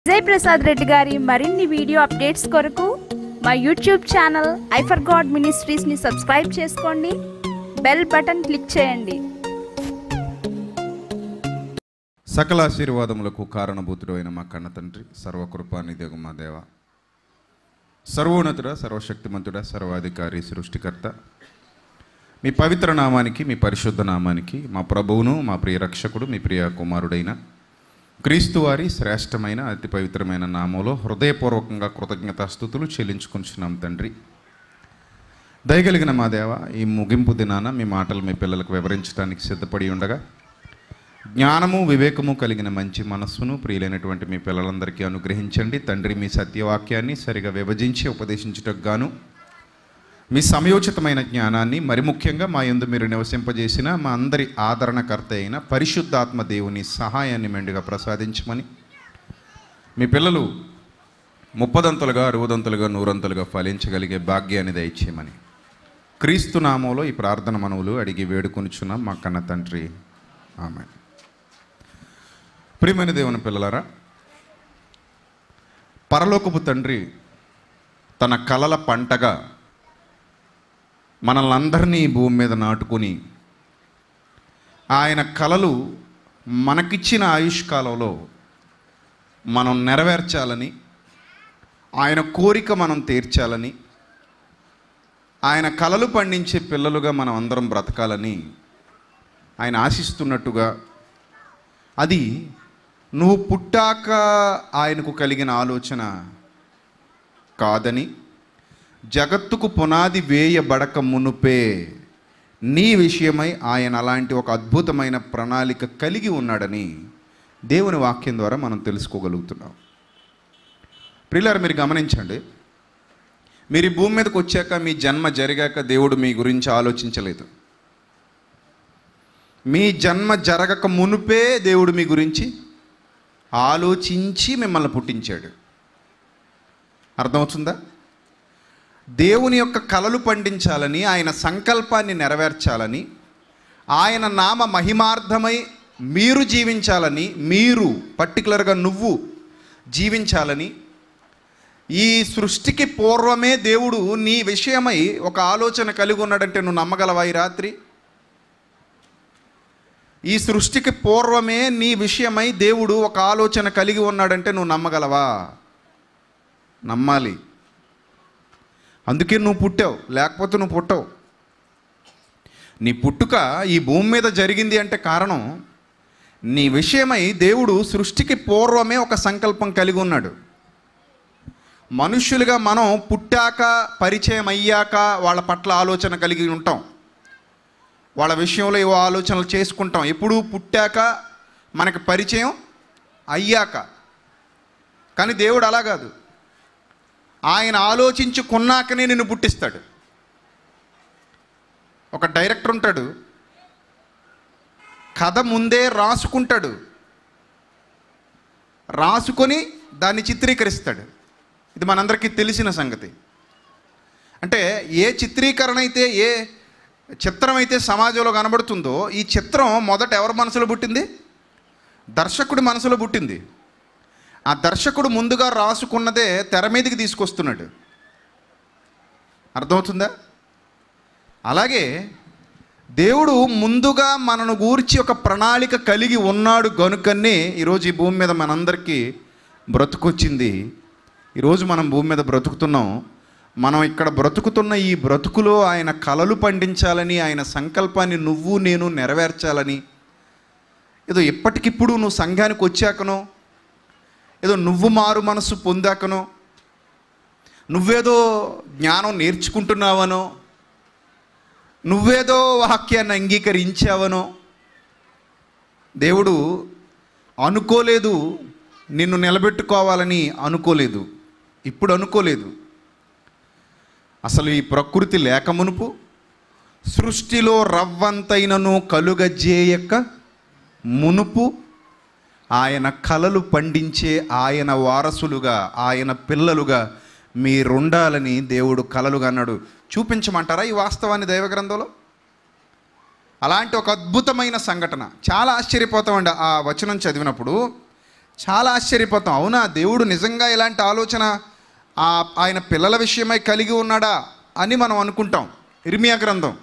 విజయ్ ప్రసాద్ రెడ్డి గారి మరిన్ని video updates కొరకు మా యూట్యూబ్ ఛానల్ ఐఫర్ గాడ్ మినిస్ట్రీస్ని సబ్స్క్రైబ్ చేసుకోండి బెల్ బటన్ క్లిక్ చేయండి సకల ఆశీర్వాదములకు కారణభూతుడు అయిన మా కన్న తండ్రి సర్వకృపానిధిగు మా దేవ సర్వోన్నతుడ సర్వశక్తిమంతుడ సర్వాధికారి సృష్టికర్త మీ పవిత్ర నామానికి మీ పరిశుద్ధ నామానికి మా ప్రభువును మా ప్రియ రక్షకుడు మీ ప్రియ కుమారుడైన క్రీస్తు వారి శ్రేష్టమైన అతి పవిత్రమైన నామంలో హృదయపూర్వకంగా కృతజ్ఞతాస్థుతులు చెల్లించుకుంటున్నాం తండ్రి దయగలిగిన మా దేవ ఈ ముగింపు దినాన మీ మాటలు మీ పిల్లలకు వివరించడానికి సిద్ధపడి ఉండగా జ్ఞానము వివేకము కలిగిన మంచి మనస్సును ప్రియులైనటువంటి మీ పిల్లలందరికీ అనుగ్రహించండి తండ్రి మీ సత్యవాక్యాన్ని సరిగా విభజించి ఉపదేశించుటకు గాను మీ సమయోచితమైన జ్ఞానాన్ని మరి ముఖ్యంగా మా యందు మీరు నివసింపజేసిన మా అందరి ఆదరణకర్త అయిన పరిశుద్ధాత్మ దేవుని సహాయాన్ని మెండుగా ప్రసాదించమని మీ పిల్లలు ముప్పదంతలుగా అరవదంతలుగా నూరంతలుగా ఫలించగలిగే భాగ్యాన్ని దయచేయమని క్రీస్తు నామంలో ఈ ప్రార్థన మనవులు అడిగి వేడుకొనుచున్నాం మా కన్న తండ్రి ఆమె ప్రియమైన దేవుని పిల్లలారా పరలోకపు తండ్రి తన కలల పంటగా మనల్ని అందరినీ ఈ భూమి మీద నాటుకుని ఆయన కలలు మనకిచ్చిన ఆయుష్కాలంలో మనం నెరవేర్చాలని ఆయన కోరిక మనం తీర్చాలని ఆయన కలలు పండించే పిల్లలుగా మనం అందరం బ్రతకాలని ఆయన ఆశిస్తున్నట్టుగా అది నువ్వు పుట్టాక ఆయనకు కలిగిన ఆలోచన కాదని జగత్తుకు పునాది వేయబడక మునుపే నీ విషయమై ఆయన అలాంటి ఒక అద్భుతమైన ప్రణాళిక కలిగి ఉన్నాడని దేవుని వాక్యం ద్వారా మనం తెలుసుకోగలుగుతున్నాం ప్రియులారు మీరు గమనించండి మీరు ఈ భూమి మీదకి వచ్చాక మీ జన్మ జరిగాక దేవుడు మీ గురించి ఆలోచించలేదు మీ జన్మ జరగక మునుపే దేవుడు మీ గురించి ఆలోచించి మిమ్మల్ని పుట్టించాడు అర్థమవుతుందా దేవుని యొక్క కలలు పండించాలని ఆయన సంకల్పాన్ని నెరవేర్చాలని ఆయన నామ మహిమార్థమై మీరు జీవించాలని మీరు పర్టికులర్గా నువ్వు జీవించాలని ఈ సృష్టికి పూర్వమే దేవుడు నీ విషయమై ఒక ఆలోచన కలిగి ఉన్నాడంటే నువ్వు నమ్మగలవా ఈ రాత్రి ఈ సృష్టికి పూర్వమే నీ విషయమై దేవుడు ఒక ఆలోచన కలిగి ఉన్నాడంటే నువ్వు నమ్మగలవా నమ్మాలి అందుకే నువ్వు పుట్టావు లేకపోతే నువ్వు పుట్టవు నీ పుట్టుక ఈ భూమి మీద జరిగింది అంటే కారణం నీ విషయమై దేవుడు సృష్టికి పూర్వమే ఒక సంకల్పం కలిగి ఉన్నాడు మనుష్యులుగా మనం పుట్టాక పరిచయం అయ్యాక వాళ్ళ పట్ల ఆలోచన కలిగి ఉంటాం వాళ్ళ విషయంలో ఏవో ఆలోచనలు చేసుకుంటాం ఎప్పుడు పుట్టాక మనకి పరిచయం అయ్యాక కానీ దేవుడు అలా కాదు ఆయన ఆలోచించుకున్నాకనే నిన్ను పుట్టిస్తాడు ఒక డైరెక్టర్ ఉంటాడు కథ ముందే రాసుకుంటాడు రాసుకొని దాన్ని చిత్రీకరిస్తాడు ఇది మనందరికీ తెలిసిన సంగతి అంటే ఏ చిత్రీకరణ అయితే ఏ చిత్రం అయితే సమాజంలో కనబడుతుందో ఈ చిత్రం మొదట ఎవరి మనసులో పుట్టింది దర్శకుడి మనసులో పుట్టింది ఆ దర్శకుడు ముందుగా రాసుకున్నదే తెర మీదకి తీసుకొస్తున్నాడు అర్థమవుతుందా అలాగే దేవుడు ముందుగా మనను గూర్చి ఒక ప్రణాళిక కలిగి ఉన్నాడు గనుకనే ఈరోజు ఈ భూమి మీద మనందరికీ బ్రతుకొచ్చింది ఈరోజు మనం భూమి మీద బ్రతుకుతున్నాం మనం ఇక్కడ బ్రతుకుతున్న ఈ బ్రతుకులో ఆయన కలలు పండించాలని ఆయన సంకల్పాన్ని నువ్వు నేను నెరవేర్చాలని ఏదో ఎప్పటికిప్పుడు నువ్వు సంఘానికి వచ్చాకనో ఏదో నువ్వు మారు మనసు పొందాకనో నువ్వేదో జ్ఞానం నేర్చుకుంటున్నావనో నువ్వేదో వాక్యాన్ని అంగీకరించావనో దేవుడు అనుకోలేదు నిన్ను నిలబెట్టుకోవాలని అనుకోలేదు ఇప్పుడు అనుకోలేదు అసలు ఈ ప్రకృతి లేక మునుపు సృష్టిలో రవ్వంతైనను కలుగజేయక మునుపు ఆయన కలలు పండించే ఆయన వారసులుగా ఆయన పిల్లలుగా మీరుండాలని దేవుడు కలలుగా అన్నాడు చూపించమంటారా ఈ వాస్తవాన్ని దైవ గ్రంథంలో అలాంటి ఒక అద్భుతమైన సంఘటన చాలా ఆశ్చర్యపోతామండి ఆ వచనం చదివినప్పుడు చాలా ఆశ్చర్యపోతాం అవునా దేవుడు నిజంగా ఇలాంటి ఆలోచన ఆ ఆయన పిల్లల విషయమై కలిగి ఉన్నాడా అని మనం అనుకుంటాం ఇర్మియా గ్రంథం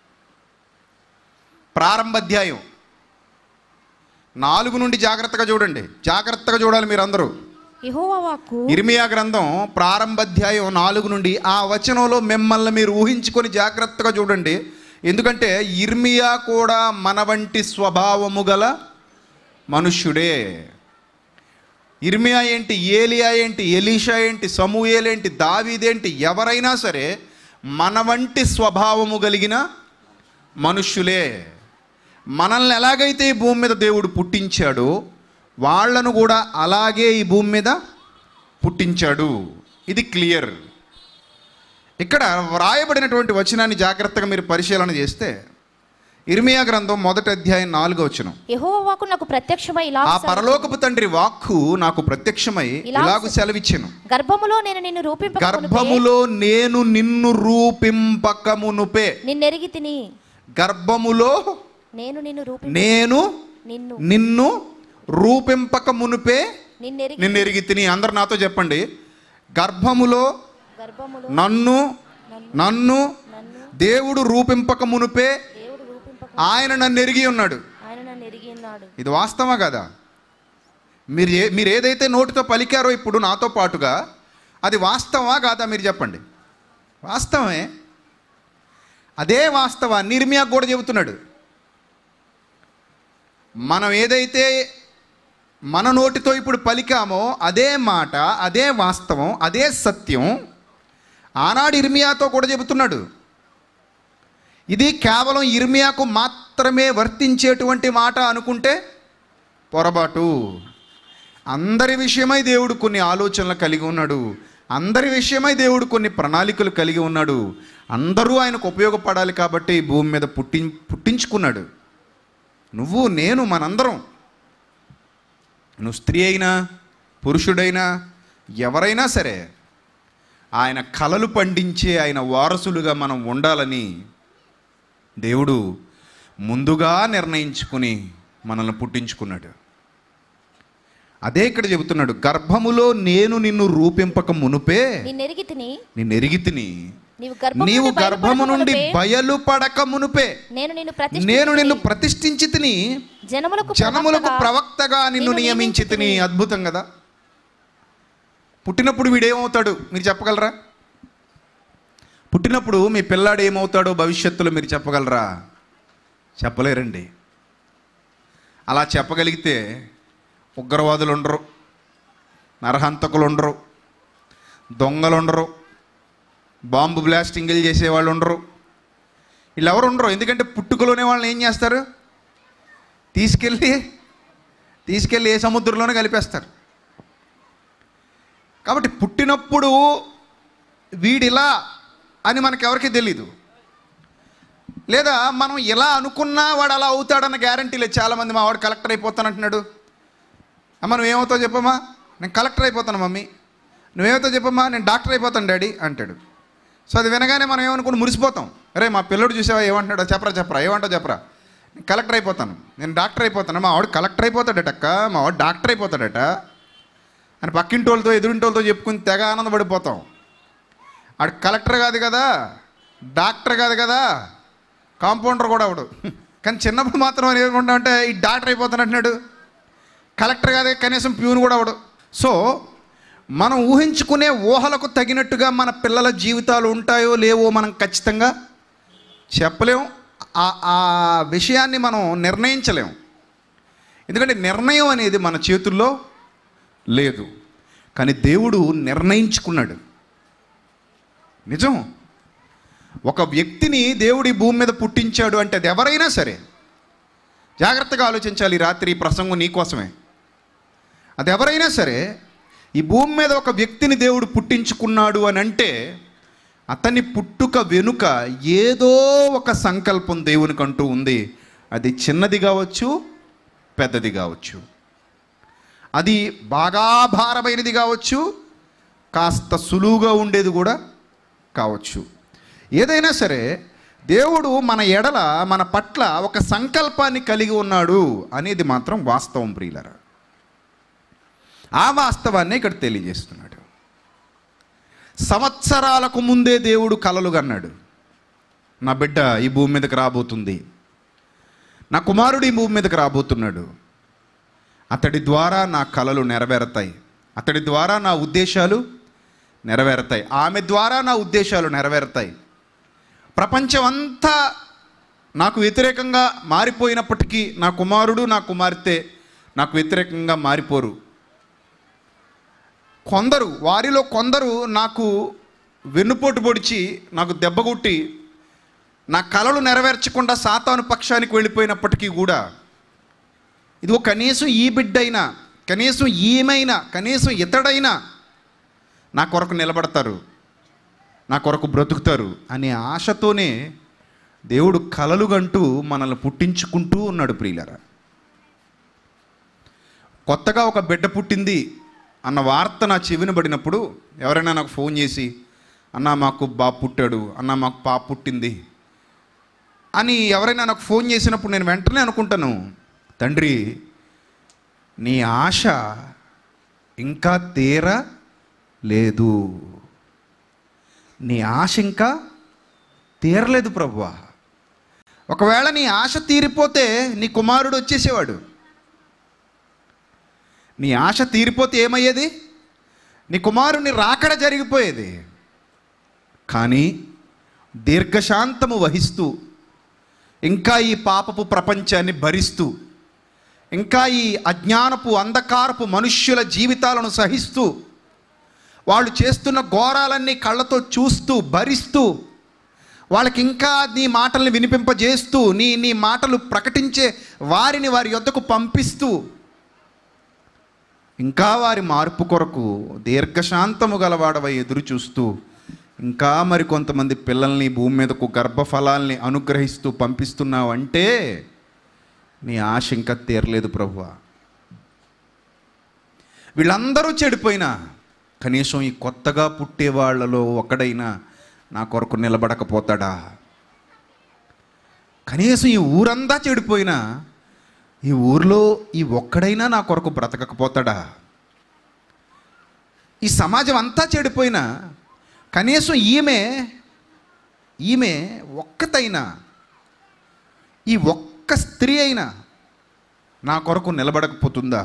ప్రారంభ అధ్యాయం నాలుగు నుండి జాగ్రత్తగా చూడండి జాగ్రత్తగా చూడాలి మీరు అందరూ యెహోవా వాక్కు ఇర్మియా గ్రంథం ప్రారంభ అధ్యాయం నాలుగు నుండి ఆ వచనంలో మిమ్మల్ని మీరు ఊహించుకొని జాగ్రత్తగా చూడండి ఎందుకంటే ఇర్మియా కూడా మన వంటి స్వభావము గల మనుష్యుడే ఇర్మియా ఏంటి ఏలియా ఏంటి ఎలీషా ఏంటి సమూయేల్ ఏంటి దావీదేంటి ఎవరైనా సరే మన వంటి స్వభావము కలిగిన మనుష్యులే మనల్ని ఎలాగైతే ఈ భూమి మీద దేవుడు పుట్టించాడో వాళ్ళను కూడా అలాగే ఈ భూమి మీద పుట్టించాడు ఇది క్లియర్ ఇక్కడ వ్రాయబడినటువంటి వచనాన్ని జాగ్రత్తగా మీరు పరిశీలన చేస్తే ఇర్మియా గ్రంథం మొదటి అధ్యాయం నాలుగో వచనం యెహోవా వాక్కు నాకు ప్రత్యక్షమై ఇలా ఆ పరలోకపు తండ్రి వాక్కు నాకు ప్రత్యక్షమై ఇలా ఇలాగు సెలవిచ్చెను గర్భములో నేను నిన్ను రూపింపక గర్భములో నేను నిన్ను రూపింపకమునుపే నిన్నెరిగి తిని గర్భములో నేను నిన్ను రూపి నేను నిన్ను నిన్ను రూపింపక మునుపే నిన్నెరిగి నిన్ను ఎరిగి తిని అందరు నాతో చెప్పండి గర్భములో గర్భములో నన్ను నన్ను నన్ను దేవుడు రూపింపక మునుపే దేవుడు రూపింపక ఆయన నన్ను ఎరిగి ఉన్నాడు ఆయన నన్ను ఎరిగి ఉన్నాడు ఇది వాస్తవా కదా మీరు ఏ మీరు ఏదైతే నోటితో పలికారో ఇప్పుడు నాతో పాటుగా అది వాస్తవా కాదా మీరు చెప్పండి వాస్తవమే అదే వాస్తవాన్ని నిర్మియా కూడా చెబుతున్నాడు మనం ఏదైతే మన నోటితో ఇప్పుడు పలికామో అదే మాట అదే వాస్తవం అదే సత్యం ఆనాడు ఇర్మియాతో కూడా చెబుతున్నాడు ఇది కేవలం ఇర్మియాకు మాత్రమే వర్తించేటువంటి మాట అనుకుంటే పొరపాటు అందరి విషయమై దేవుడు కొన్ని ఆలోచనలు కలిగి ఉన్నాడు అందరి విషయమై దేవుడు కొన్ని ప్రణాళికలు కలిగి ఉన్నాడు అందరూ ఆయనకు ఉపయోగపడాలి కాబట్టి ఈ భూమి మీద పుట్టి పుట్టించుకున్నాడు నువ్వు నేను మనందరం నువ్వు స్త్రీ అయినా పురుషుడైనా ఎవరైనా సరే ఆయన కలలు పండించే ఆయన వారసులుగా మనం ఉండాలని దేవుడు ముందుగా నిర్ణయించుకుని మనల్ని పుట్టించుకున్నాడు అదే ఇక్కడ చెబుతున్నాడు గర్భములో నేను నిన్ను రూపింపక మునుపే నిన్నెరిగి తిని నిన్ను ఎరిగి తిని నీవు గర్భము నీవు నుండి గర్భము నుండి బయలుపడక మునుపే బయలుపడక మునుపే నేను నిన్ను ప్రతిష్ఠించి నేను నిన్ను ప్రతిష్ఠించి తిని జనములకు జనములకు ప్రవక్తగా ప్రవక్తగా నిన్ను నిన్ను నియమించి తిని అద్భుతం కదా పుట్టినప్పుడు వీడేమవుతాడు మీరు చెప్పగలరా పుట్టినప్పుడు మీ పిల్లాడు ఏమవుతాడో భవిష్యత్తులో మీరు చెప్పగలరా చెప్పలేరండి అలా చెప్పగలిగితే ఉగ్రవాదులు ఉండరు నరహంతకులు ఉండరు దొంగలు ఉండరు బాంబు బ్లాస్టింగ్లు చేసేవాళ్ళు ఉండరు వీళ్ళెవరు ఉండరు ఎందుకంటే పుట్టుకలోనే వాళ్ళని ఏం చేస్తారు తీసుకెళ్ళి తీసుకెళ్ళి ఏ సముద్రంలోనే కలిపేస్తారు కాబట్టి పుట్టినప్పుడు వీడిలా అని మనకెవరికి తెలీదు లేదా మనం ఇలా అనుకున్నా వాడు అలా అవుతాడన్న గ్యారంటీ లేదు చాలామంది మా వాడు కలెక్టర్ అయిపోతానంటున్నాడు అమ్మ నువ్వేమవుతావు చెప్పమ్మా నేను కలెక్టర్ అయిపోతాను మమ్మీ నువ్వేమవుతావు చెప్పమ్మా నేను డాక్టర్ అయిపోతాను డాడీ అంటాడు సో అది వినగానే మనం ఏమనుకుని మురిసిపోతాం అరే మా పిల్లడు చూసావా ఏమంటున్నాడో చెప్పరా చెప్పరా ఏమంటావు చెప్పరా నేను కలెక్టర్ అయిపోతాను నేను డాక్టర్ అయిపోతాను మా వాడు కలెక్టర్ అయిపోతాడట మా వాడు డాక్టర్ అయిపోతాడట అని పక్కింటి వాళ్ళతో ఎదురింటి వాళ్ళతో చెప్పుకుని తెగ ఆనందపడిపోతాం ఆడు కలెక్టర్ కాదు కదా డాక్టర్ కాదు కదా కాంపౌండర్ కూడా అవడు కానీ చిన్నప్పుడు మాత్రం అని ఏమనుకుంటా అంటే ఈ డాక్టర్ అయిపోతానంటున్నాడు కలెక్టర్ కాదే కనీసం ప్యూన్ కూడా అవడు సో మనం ఊహించుకునే ఊహలకు తగినట్టుగా మన పిల్లల జీవితాలు ఉంటాయో లేవో మనం ఖచ్చితంగా చెప్పలేం ఆ ఆ విషయాన్ని మనం నిర్ణయించలేం ఎందుకంటే నిర్ణయం అనేది మన చేతుల్లో లేదు కానీ దేవుడు నిర్ణయించుకున్నాడు నిజం ఒక వ్యక్తిని దేవుడి భూమి మీద పుట్టించాడు అంటే అది ఎవరైనా సరే జాగ్రత్తగా ఆలోచించాలి ఈ రాత్రి ఈ ప్రసంగం నీకోసమే అది ఎవరైనా సరే ఈ భూమి మీద ఒక వ్యక్తిని దేవుడు పుట్టించుకున్నాడు అని అంటే అతని పుట్టుక వెనుక ఏదో ఒక సంకల్పం దేవునికంటూ ఉంది అది చిన్నది కావచ్చు పెద్దది కావచ్చు అది బాగా భారమైనది కావచ్చు కాస్త సులువుగా ఉండేది కూడా కావచ్చు ఏదైనా సరే దేవుడు మన ఎడల మన పట్ల ఒక సంకల్పాన్ని కలిగి ఉన్నాడు అనేది మాత్రం వాస్తవం ప్రియులరా ఆ వాస్తవాన్ని ఇక్కడ తెలియజేస్తున్నాడు సంవత్సరాలకు ముందే దేవుడు కలలు కన్నాడు నా బిడ్డ ఈ భూమి మీదకి రాబోతుంది నా కుమారుడు ఈ భూమి మీదకి రాబోతున్నాడు అతడి ద్వారా నా కలలు నెరవేరతాయి అతడి ద్వారా నా ఉద్దేశాలు నెరవేరతాయి ఆమె ద్వారా నా ఉద్దేశాలు నెరవేరతాయి ప్రపంచం అంతా నాకు వ్యతిరేకంగా మారిపోయినప్పటికీ నా కుమారుడు నా కుమార్తె నాకు వ్యతిరేకంగా మారిపోరు కొందరు వారిలో కొందరు నాకు వెన్నుపోటు పొడిచి నాకు దెబ్బకొట్టి నా కలలు నెరవేర్చకుండా సాతాను పక్షానికి వెళ్ళిపోయినప్పటికీ కూడా ఇదిగో కనీసం ఈ బిడ్డైనా కనీసం ఈమైనా కనీసం ఇతడైనా నా కొరకు నిలబడతారు నా కొరకు బ్రతుకుతారు అనే ఆశతోనే దేవుడు కలలుగంటూ మనల్ని పుట్టించుకుంటూ ఉన్నాడు ప్రియులరా కొత్తగా ఒక బిడ్డ పుట్టింది అన్న వార్త నా చెవిన పడినప్పుడు ఎవరైనా నాకు ఫోన్ చేసి అన్న మాకు బాబు పుట్టాడు అన్న మాకు పాప పుట్టింది అని ఎవరైనా నాకు ఫోన్ చేసినప్పుడు నేను వెంటనే అనుకుంటాను తండ్రి నీ ఆశ ఇంకా తీర లేదు నీ ఆశ ఇంకా తీరలేదు ప్రభువా ఒకవేళ నీ ఆశ తీరిపోతే నీ కుమారుడు వచ్చేసేవాడు నీ ఆశ తీరిపోతే ఏమయ్యేది నీ కుమారుని రాకడ జరిగిపోయేది కానీ దీర్ఘశాంతము వహిస్తూ ఇంకా ఈ పాపపు ప్రపంచాన్ని భరిస్తూ ఇంకా ఈ అజ్ఞానపు అంధకారపు మనుష్యుల జీవితాలను సహిస్తూ వాళ్ళు చేస్తున్న ఘోరాలన్నీ కళ్ళతో చూస్తూ భరిస్తూ వాళ్ళకి ఇంకా నీ మాటల్ని వినిపింపజేస్తూ నీ నీ మాటలు ప్రకటించే వారిని వారి యొద్దకు పంపిస్తూ ఇంకా వారి మార్పు కొరకు దీర్ఘశాంతము గలవాడవై ఎదురు చూస్తూ ఇంకా మరి కొంతమంది పిల్లల్ని భూమి మీదకు గర్భఫలాల్ని అనుగ్రహిస్తూ పంపిస్తున్నావు అంటే నీ ఆశ ఇంకా తీరలేదు ప్రభువా వీళ్ళందరూ చెడిపోయినా కనీసం ఈ కొత్తగా పుట్టే వాళ్ళలో ఒకడైనా నా కొరకు నిలబడకపోతాడా కనీసం ఈ ఊరంతా చెడిపోయినా ఈ ఊర్లో ఈ ఒక్కడైనా నా కొరకు బ్రతకకపోతాడా ఈ సమాజం అంతా చెడిపోయినా కనీసం ఈమె ఈమె ఒక్కతైనా ఈ ఒక్క స్త్రీ అయినా నా కొరకు నిలబడకపోతుందా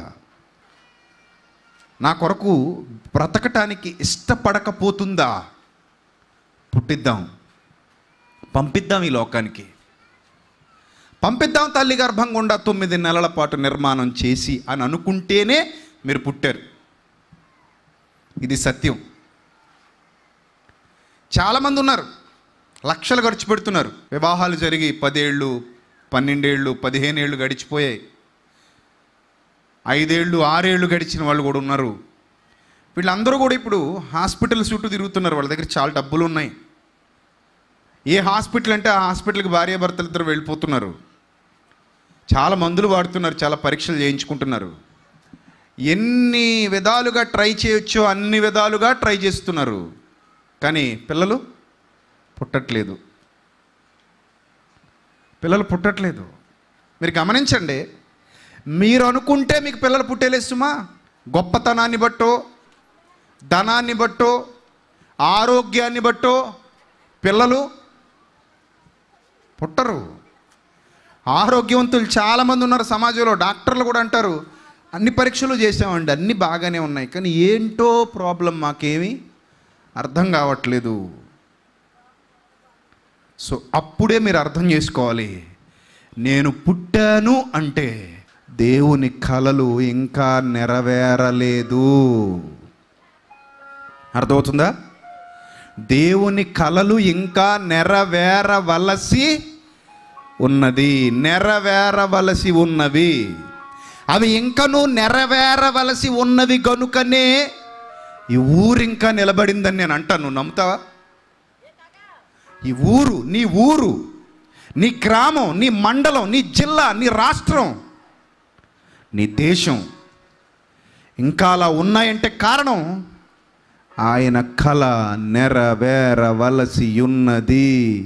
నా కొరకు బ్రతకటానికి ఇష్టపడకపోతుందా పుట్టిద్దాం పంపిద్దాం ఈ లోకానికి పంపిద్దాం తల్లి గర్భం గుండా తొమ్మిది నెలల పాటు నిర్మాణం చేసి అని అనుకుంటేనే మీరు పుట్టారు ఇది సత్యం చాలామంది ఉన్నారు లక్షలు ఖర్చు పెడుతున్నారు వివాహాలు జరిగి పదేళ్ళు పన్నెండేళ్ళు పదిహేనేళ్ళు గడిచిపోయాయి ఐదేళ్ళు ఆరేళ్ళు గడిచిన వాళ్ళు కూడా ఉన్నారు వీళ్ళందరూ కూడా ఇప్పుడు హాస్పిటల్ చుట్టూ తిరుగుతున్నారు వాళ్ళ దగ్గర చాలా డబ్బులు ఉన్నాయి ఏ హాస్పిటల్ అంటే ఆ హాస్పిటల్కి భార్యాభర్తలు ఇద్దరు వెళ్ళిపోతున్నారు చాలా మందులు వాడుతున్నారు చాలా పరీక్షలు చేయించుకుంటున్నారు ఎన్ని విధాలుగా ట్రై చేయొచ్చో అన్ని విధాలుగా ట్రై చేస్తున్నారు కానీ పిల్లలు పుట్టట్లేదు పిల్లలు పుట్టట్లేదు మీరు గమనించండి మీరు అనుకుంటే మీకు పిల్లలు పుట్టేలేదు సుమా గొప్పతనాన్ని బట్టో ధనాన్ని బట్టో ఆరోగ్యాన్ని బట్టో పిల్లలు పుట్టరు ఆరోగ్యవంతులు చాలామంది ఉన్నారు సమాజంలో డాక్టర్లు కూడా అంటారు అన్ని పరీక్షలు చేసామండి అన్నీ బాగానే ఉన్నాయి కానీ ఏంటో ప్రాబ్లం మాకేమీ అర్థం కావట్లేదు సో అప్పుడే మీరు అర్థం చేసుకోవాలి నేను పుట్టాను అంటే దేవుని కలలు ఇంకా నెరవేరలేదు అర్థమవుతుందా దేవుని కలలు ఇంకా నెరవేరవలసి ఉన్నది నెరవేరవలసి ఉన్నవి అవి ఇంకనూ నెరవేరవలసి ఉన్నవి గనుకనే ఈ ఊరు ఇంకా నిలబడిందని నేను అంటాను నువ్వు నమ్ముతావా ఈ ఊరు నీ ఊరు నీ గ్రామం నీ మండలం నీ జిల్లా నీ రాష్ట్రం నీ దేశం ఇంకా అలా ఉన్నాయంటే కారణం ఆయన కళ నెరవేరవలసి ఉన్నది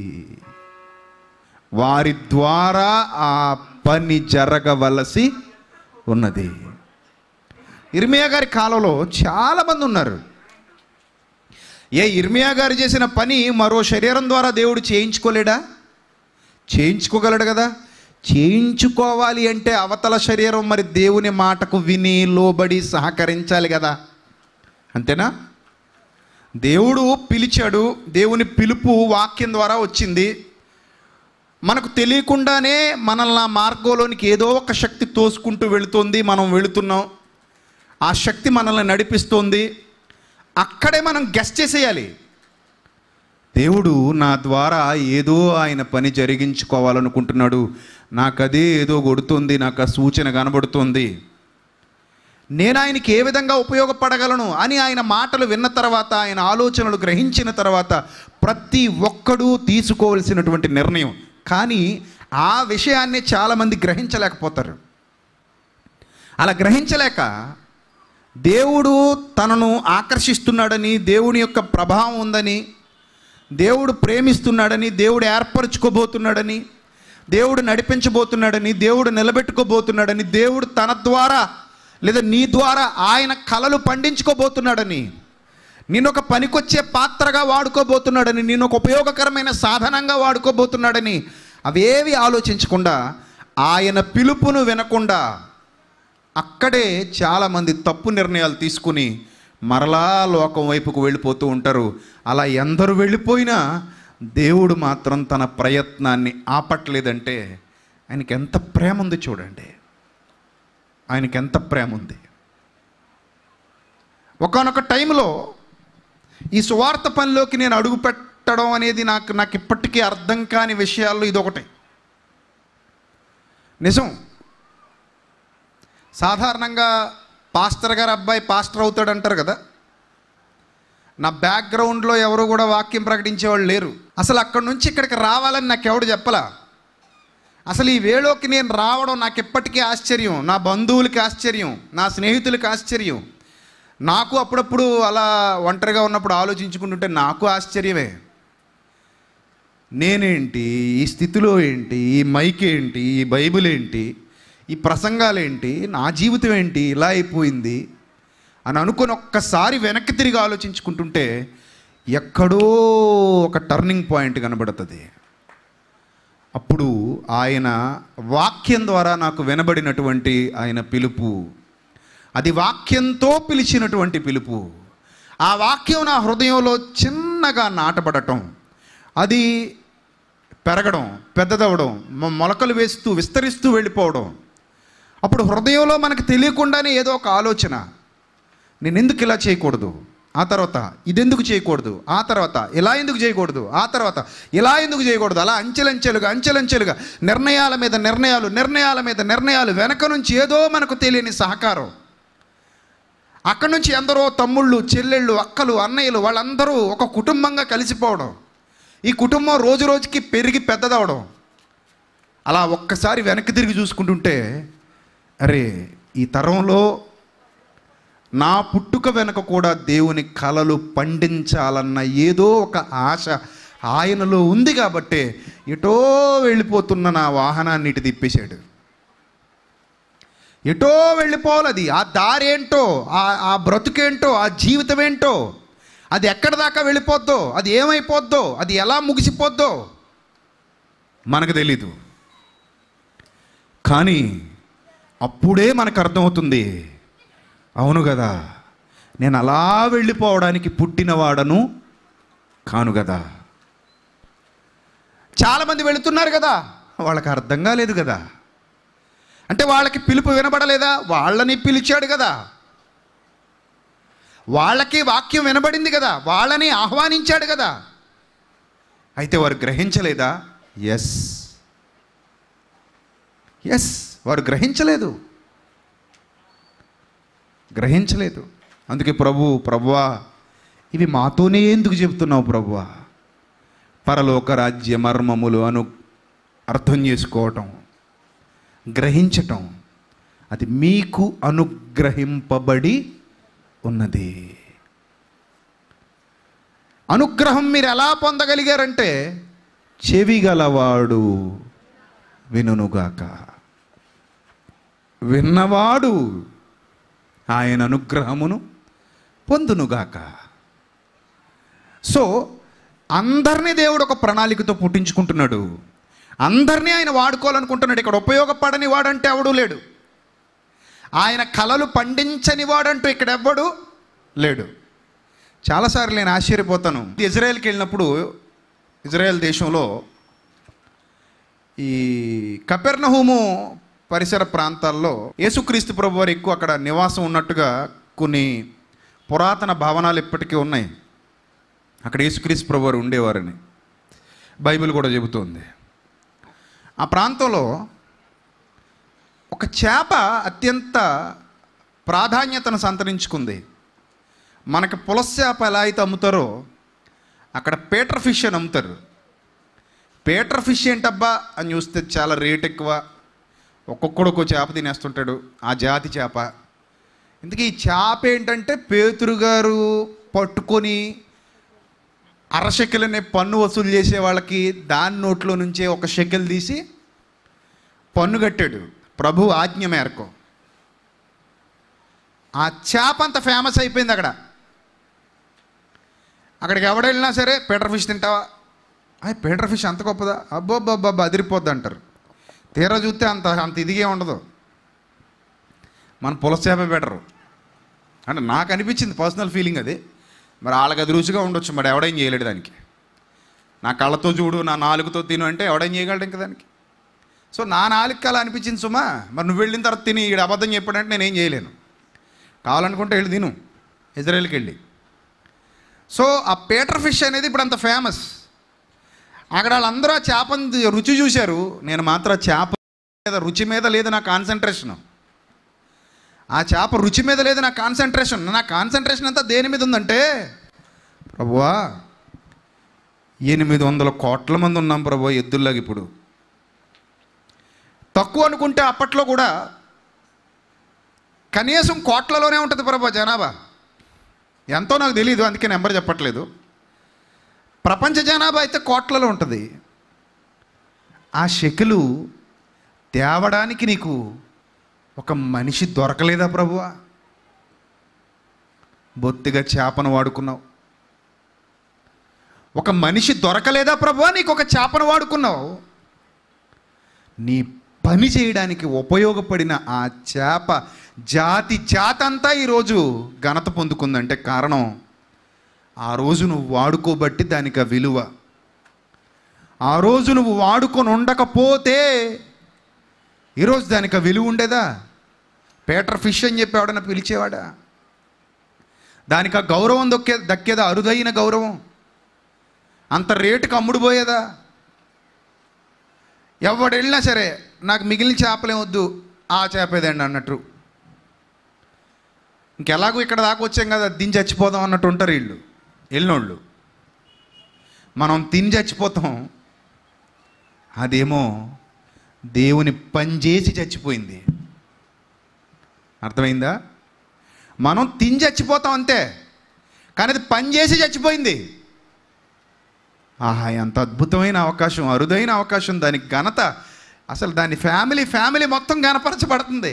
వారి ద్వారా ఆ పని జరగవలసి ఉన్నది ఇర్మియా గారి కాలంలో చాలామంది ఉన్నారు ఏ ఇర్మియా గారు చేసిన పని మరో శరీరం ద్వారా దేవుడు చేయించుకోలేడా చేయించుకోగలడు కదా చేయించుకోవాలి అంటే అవతల శరీరం మరి దేవుని మాటకు విని లోబడి సహకరించాలి కదా అంతేనా దేవుడు పిలిచాడు దేవుని పిలుపు వాక్యం ద్వారా వచ్చింది మనకు తెలియకుండానే మనల్ని ఆ మార్గంలోనికి ఏదో ఒక శక్తి తోసుకుంటూ వెళుతుంది మనం వెళుతున్నాం ఆ శక్తి మనల్ని నడిపిస్తుంది అక్కడే మనం గెస్ట్ చేసేయాలి దేవుడు నా ద్వారా ఏదో ఆయన పని జరిగించుకోవాలనుకుంటున్నాడు నాకు అదే ఏదో కొడుతుంది నాకు ఆ సూచన కనబడుతుంది నేను ఆయనకి ఏ విధంగా ఉపయోగపడగలను అని ఆయన మాటలు విన్న తర్వాత ఆయన ఆలోచనలు గ్రహించిన తర్వాత ప్రతి ఒక్కడూ తీసుకోవలసినటువంటి నిర్ణయం కానీ ఆ విషయాన్ని చాలామంది గ్రహించలేకపోతారు అలా గ్రహించలేక దేవుడు తనను ఆకర్షిస్తున్నాడని దేవుని యొక్క ప్రభావం ఉందని దేవుడు ప్రేమిస్తున్నాడని దేవుడు ఏర్పరచుకోబోతున్నాడని దేవుడు నడిపించబోతున్నాడని దేవుడు నిలబెట్టుకోబోతున్నాడని దేవుడు తన ద్వారా లేదా నీ ద్వారా ఆయన కలలు పండించుకోబోతున్నాడని నేను ఒక పనికొచ్చే పాత్రగా వాడుకోబోతున్నాడని నేను ఒక ఉపయోగకరమైన సాధనంగా వాడుకోబోతున్నాడని అవేవి ఆలోచించకుండా ఆయన పిలుపును వినకుండా అక్కడే చాలామంది తప్పు నిర్ణయాలు తీసుకుని మరలా లోకం వైపుకు వెళ్ళిపోతూ ఉంటారు అలా ఎందరు వెళ్ళిపోయినా దేవుడు మాత్రం తన ప్రయత్నాన్ని ఆపట్లేదంటే ఆయనకి ఎంత ప్రేమ ఉంది చూడండి ఆయనకి ఎంత ప్రేమ ఉంది ఒకనొక టైంలో ఈ సువార్త పనిలోకి నేను అడుగు పెట్టడం అనేది నాకు నాకు ఇప్పటికీ అర్థం కాని విషయాల్లో ఇదొకటి నిజం సాధారణంగా పాస్టర్ గారు అబ్బాయి పాస్టర్ అవుతాడు అంటారు కదా నా బ్యాక్గ్రౌండ్లో ఎవరు కూడా వాక్యం ప్రకటించేవాళ్ళు లేరు అసలు అక్కడి నుంచి ఇక్కడికి రావాలని నాకు ఎవడు చెప్పలా అసలు ఈ వేళోకి నేను రావడం నాకు ఎప్పటికీ ఆశ్చర్యం నా బంధువులకి ఆశ్చర్యం నా స్నేహితులకి ఆశ్చర్యం నాకు అప్పుడప్పుడు అలా ఒంటరిగా ఉన్నప్పుడు ఆలోచించుకుంటుంటే నాకు ఆశ్చర్యమే నేనేంటి ఈ స్థితిలో ఏంటి ఈ మైక్ ఏంటి ఈ బైబిల్ ఏంటి ఈ ప్రసంగాలేంటి నా జీవితం ఏంటి ఇలా అయిపోయింది అని అనుకొని ఒక్కసారి వెనక్కి తిరిగి ఆలోచించుకుంటుంటే ఎక్కడో ఒక టర్నింగ్ పాయింట్ కనబడుతుంది అప్పుడు ఆయన వాక్యం ద్వారా నాకు వినబడినటువంటి ఆయన పిలుపు అది వాక్యంతో పిలిచినటువంటి పిలుపు ఆ వాక్యం నా హృదయంలో చిన్నగా నాటబడటం అది పెరగడం పెద్దదవడం మొ- మొలకలు వేస్తూ విస్తరిస్తూ వెళ్ళిపోవడం అప్పుడు హృదయంలో మనకు తెలియకుండానే ఏదో ఒక ఆలోచన నేను ఎందుకు ఇలా చేయకూడదు ఆ తర్వాత ఇదెందుకు చేయకూడదు ఆ తర్వాత ఇలా ఎందుకు చేయకూడదు ఆ తర్వాత ఇలా ఎందుకు చేయకూడదు అలా అంచెలంచెలుగా అంచెలంచెలుగా నిర్ణయాల మీద నిర్ణయాలు నిర్ణయాల మీద నిర్ణయాలు వెనక నుంచి ఏదో మనకు తెలియని సహకారం అక్కడి నుంచి ఎందరో తమ్ముళ్ళు చెల్లెళ్ళు అక్కలు అన్నయ్యలు వాళ్ళందరూ ఒక కుటుంబంగా కలిసిపోవడం ఈ కుటుంబం రోజు రోజుకి పెరిగి పెద్దదవడం అలా ఒక్కసారి వెనక్కి తిరిగి చూసుకుంటుంటే అరే ఈ తరంలో నా పుట్టుక వెనక కూడా దేవుని కలలు పండించాలన్న ఏదో ఒక ఆశ ఆయనలో ఉంది కాబట్టే ఎటో వెళ్ళిపోతున్న నా వాహనాన్ని ఇటు తిప్పేశాడు ఎటో వెళ్ళిపోవాలి అది ఆ దారి ఏంటో ఆ ఆ బ్రతుకేంటో ఆ జీవితం ఏంటో అది ఎక్కడి దాకా వెళ్ళిపోద్దో అది ఏమైపోద్దో అది ఎలా ముగిసిపోద్దో మనకు తెలీదు కానీ అప్పుడే మనకు అర్థమవుతుంది అవును కదా నేను అలా వెళ్ళిపోవడానికి పుట్టినవాడను కాను కదా చాలామంది వెళుతున్నారు కదా వాళ్ళకి అర్థం కాలేదు కదా అంటే వాళ్ళకి పిలుపు వినబడలేదా వాళ్ళని పిలిచాడు కదా వాళ్ళకి వాక్యం వినబడింది కదా వాళ్ళని ఆహ్వానించాడు కదా అయితే వారు గ్రహించలేదా ఎస్ ఎస్ వారు గ్రహించలేదు గ్రహించలేదు అందుకే ప్రభు ప్రభువా ఇవి మాతోనే ఎందుకు చెప్తున్నావు ప్రభువా పరలోక రాజ్య మర్మములు అను అర్థం చేసుకోవటం గ్రహించటం అది మీకు అనుగ్రహింపబడి ఉన్నది అనుగ్రహం మీరు ఎలా పొందగలిగారంటే చెవి గలవాడు వినుగాక విన్నవాడు ఆయన అనుగ్రహమును పొందునుగాక సో అందరినీ దేవుడు ఒక ప్రణాళికతో పుట్టించుకుంటున్నాడు అందరినీ ఆయన వాడుకోవాలనుకుంటున్నాడు ఇక్కడ ఉపయోగపడని వాడంటే ఎవడూ లేడు ఆయన కలలు పండించని వాడంటూ ఇక్కడ ఎవ్వడు లేడు చాలాసార్లు నేను ఆశ్చర్యపోతాను ఇజ్రాయెల్కి వెళ్ళినప్పుడు ఇజ్రాయెల్ దేశంలో ఈ కపెర్నహూము పరిసర ప్రాంతాల్లో యేసుక్రీస్తు ప్రభు వారు ఎక్కువ అక్కడ నివాసం ఉన్నట్టుగా కొన్ని పురాతన భవనాలు ఇప్పటికీ ఉన్నాయి అక్కడ యేసుక్రీస్తు ప్రభు వారు ఉండేవారని బైబిల్ కూడా చెబుతోంది ఆ ప్రాంతంలో ఒక చేప అత్యంత ప్రాధాన్యతను సంతరించుకుంది మనకి పులస చేప ఎలా అయితే అమ్ముతారో అక్కడ పేటర్ ఫిష్ అని అమ్ముతారు పేటర్ ఫిష్ ఏంటబ్బా అని చూస్తే చాలా రేట్ ఎక్కువ ఒక్కొక్కడు ఒక్కో చేప తినేస్తుంటాడు ఆ జాతి చేప ఇందుకే ఈ చేప ఏంటంటే పేతురు గారు పట్టుకొని అరశెకెలనే పన్ను వసూలు చేసే వాళ్ళకి దాని నోట్లో నుంచే ఒక షెకెల్ తీసి పన్ను కట్టాడు ప్రభు ఆజ్ఞ మేరకు ఆ చేప అంత ఫేమస్ అయిపోయింది అక్కడ అక్కడికి ఎవడు వెళ్ళినా సరే పీటర్ ఫిష్ తింటావా అయ్యి పీటర్ ఫిష్ అంత గొప్పదా అబ్బోబ్బబ్బబ్బ అదిరిపోద్ది అంటారు తీరా చూస్తే అంత అంత ఇదిగే ఉండదు మన పులస చేప బెటరు అంటే నాకు అనిపించింది పర్సనల్ ఫీలింగ్ అది మరి వాళ్ళకి అది రుచిగా ఉండొచ్చు మరి ఎవడేం చేయలేడు దానికి నా కళ్ళతో చూడు నా నాలుగుతో తిను అంటే ఎవడేం చేయగలడు ఇంకా దానికి సో నా నాలుగు అలా అనిపించింది సుమా మరి నువ్వు వెళ్ళిన తర్వాత తిని ఈడు అబద్ధం చెప్పాడంటే నేనేం చేయలేను కావాలనుకుంటే వెళ్ళి తిను ఇజ్రాయెల్కి వెళ్ళి సో ఆ పేటర్ ఫిష్ అనేది ఇప్పుడు అంత ఫేమస్ అక్కడ వాళ్ళందరూ ఆ చేపని రుచి చూశారు నేను మాత్రం ఆ చేప మీద రుచి మీద లేదు నా కాన్సన్ట్రేషన్ ఆ చేప రుచి మీద లేదు నా కాన్సన్ట్రేషన్ నా కాన్సన్ట్రేషన్ అంతా దేని మీద ఉందంటే ప్రభువా ఎనిమిది వందల కోట్ల మంది ఉన్నాం ప్రభు ఎద్దుల్లాగా ఇప్పుడు తక్కువ అనుకుంటే అప్పట్లో కూడా కనీసం కోట్లలోనే ఉంటుంది ప్రభు జనాభా ఎంతో నాకు తెలియదు అందుకే నెంబర్ చెప్పట్లేదు ప్రపంచ జనాభా అయితే కోట్లలో ఉంటుంది ఆ శకులు తేవడానికి నీకు ఒక మనిషి దొరకలేదా ప్రభువా బొత్తిగా చేపను వాడుకున్నావు ఒక మనిషి దొరకలేదా ప్రభువా నీకు ఒక చేపను వాడుకున్నావు నీ పని చేయడానికి ఉపయోగపడిన ఆ చేప జాతి జాత అంతా ఈరోజు ఘనత పొందుకుందంటే కారణం ఆ రోజు నువ్వు వాడుకోబట్టి దానికి ఆ విలువ ఆ రోజు నువ్వు వాడుకొని ఉండకపోతే ఈరోజు దానికి ఆ విలువ ఉండేదా పేటర్ ఫిష్ అని చెప్పి ఎవడన్నా పిలిచేవాడా దానికి ఆ గౌరవం దొక్కే దక్కేదా అరుదైన గౌరవం అంత రేటుకి అమ్ముడుపోయేదా ఎవడు వెళ్ళినా సరే నాకు మిగిలిన చేపలే వద్దు ఆ చేపేదండి అన్నట్టు ఇంకెలాగో ఇక్కడ దాకా వచ్చాం కదా దిని చచ్చిపోదాం అన్నట్టు ఉంటారు వీళ్ళు వెళ్ళినోళ్ళు మనం తిని చచ్చిపోతాం అదేమో దేవుని పనిచేసి చచ్చిపోయింది అర్థమైందా మనం తిని చచ్చిపోతాం అంతే కానీ అది పనిచేసి చచ్చిపోయింది ఆహా ఎంత అద్భుతమైన అవకాశం అరుదైన అవకాశం దానికి ఘనత అసలు దాని ఫ్యామిలీ ఫ్యామిలీ మొత్తం గనపరచబడుతుంది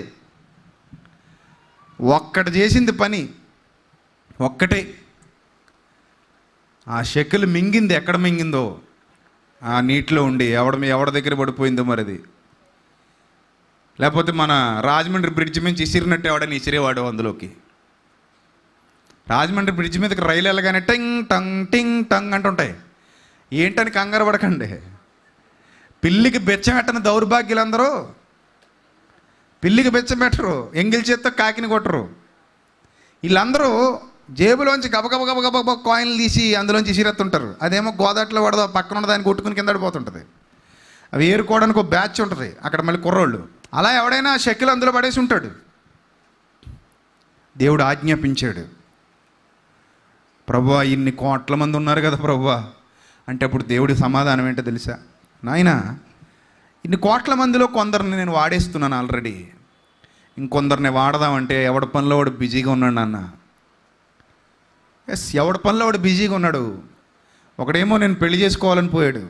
ఒక్కటి చేసింది పని ఒక్కటే ఆ షెక్కులు మింగింది ఎక్కడ మింగిందో ఆ నీటిలో ఉండి ఎవడ ఎవడ దగ్గర పడిపోయిందో మరిది లేకపోతే మన రాజమండ్రి బ్రిడ్జ్ నుంచి ఇసిరినట్టు ఎవడని ఇసిరేవాడు అందులోకి రాజమండ్రి బ్రిడ్జ్ మీదకి రైలు వెళ్ళగానే టింగ్ టంగ్ టింగ్ టంగ్ అంటుంటాయి ఏంటని కంగారు పడకండి పిల్లికి బెచ్చమెట్టని దౌర్భాగ్యులందరూ పిల్లికి బెచ్చమెట్టరు ఎంగిల్ చేత్తో కాకిని కొట్టరు వీళ్ళందరూ జేబులోంచి గబగబ గబగబ కాయిన్లు తీసి అందులోంచి ఇసిరెత్తుంటారు అదేమో గోదాట్లో పడదో పక్కన ఉన్న దాన్ని కొట్టుకుని కింద పడిపోతుంటుంది అవి ఏరుకోవడానికి ఒక బ్యాచ్ ఉంటుంది అక్కడ మళ్ళీ కుర్రోళ్ళు అలా ఎవడైనా షెక్కిలు అందులో పడేసి ఉంటాడు దేవుడు ఆజ్ఞాపించాడు ప్రభువా ఇన్ని కోట్ల మంది ఉన్నారు కదా ప్రభువా అంటే అప్పుడు దేవుడి సమాధానం ఏంటో తెలుసా నాయనా ఇన్ని కోట్ల మందిలో కొందరిని నేను వాడేస్తున్నాను ఆల్రెడీ ఇంకొందరిని వాడదామంటే ఎవడి పనిలో వాడు బిజీగా ఉన్నాడు నాన్న ఎస్ ఎవడి పనిలో వాడు బిజీగా ఉన్నాడు ఒకడేమో నేను పెళ్లి చేసుకోవాలని పోయాడు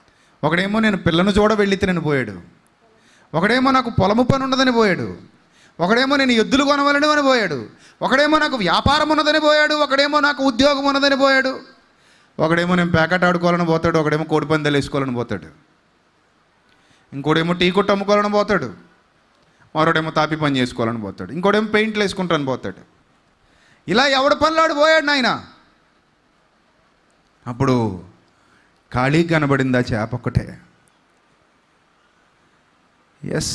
ఒకడేమో నేను పిల్లను చూడ వెళ్ళితేనని పోయాడు ఒకడేమో నాకు పొలము పని ఉండదని పోయాడు ఒకడేమో నేను ఎద్దులు కొనవలని అని పోయాడు ఒకడేమో నాకు వ్యాపారం ఉన్నదని పోయాడు ఒకడేమో నాకు ఉద్యోగం ఉన్నదని పోయాడు ఒకడేమో నేను ప్యాకెట్ ఆడుకోవాలని పోతాడు ఒకడేమో కోడి పందాలు వేసుకోవాలని పోతాడు ఇంకోడేమో టీ కొట్టు అమ్ముకోవాలని పోతాడు మరోడేమో తాపి పని చేసుకోవాలని పోతాడు ఇంకోడేమో పెయింట్లు వేసుకుంటాను పోతాడు ఇలా ఎవడ పనులాడు పోయాడు నాయన అప్పుడు ఖాళీ కనబడిందా చేప ఒక్కటే ఎస్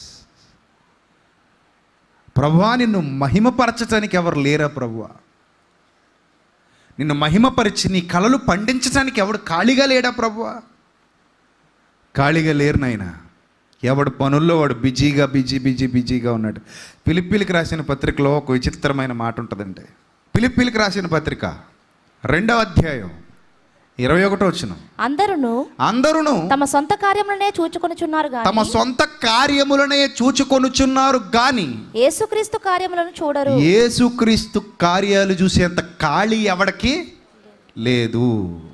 ప్రభువా నిన్ను మహిమపరచటానికి ఎవరు లేరా ప్రభువా నిన్ను మహిమపరిచి నీ కళలు పండించడానికి ఎవడు ఖాళీగా లేడా ప్రభువా ఖాళీగా లేరు నాయన ఎవడు పనుల్లో వాడు బిజీగా బిజీ బిజీ బిజీగా ఉన్నాడు పిలిపిలికి రాసిన పత్రికలో ఒక విచిత్రమైన మాట ఉంటుందండి పిలిపిలికి రాసిన పత్రిక రెండవ అధ్యాయం ఇరవై ఒకటో వచ్చిన అందరూ అందరూను తమ సొంత కార్యములనే చూచుకొనుచున్నారు తమ గాని సొంత కార్యములనే చూచుకొనుచున్నారు గాని యేసుక్రీస్తు కార్యములను చూడరు యేసుక్రీస్తు కార్యాలు చూసేంత ఖాళీ ఎవడికి లేదు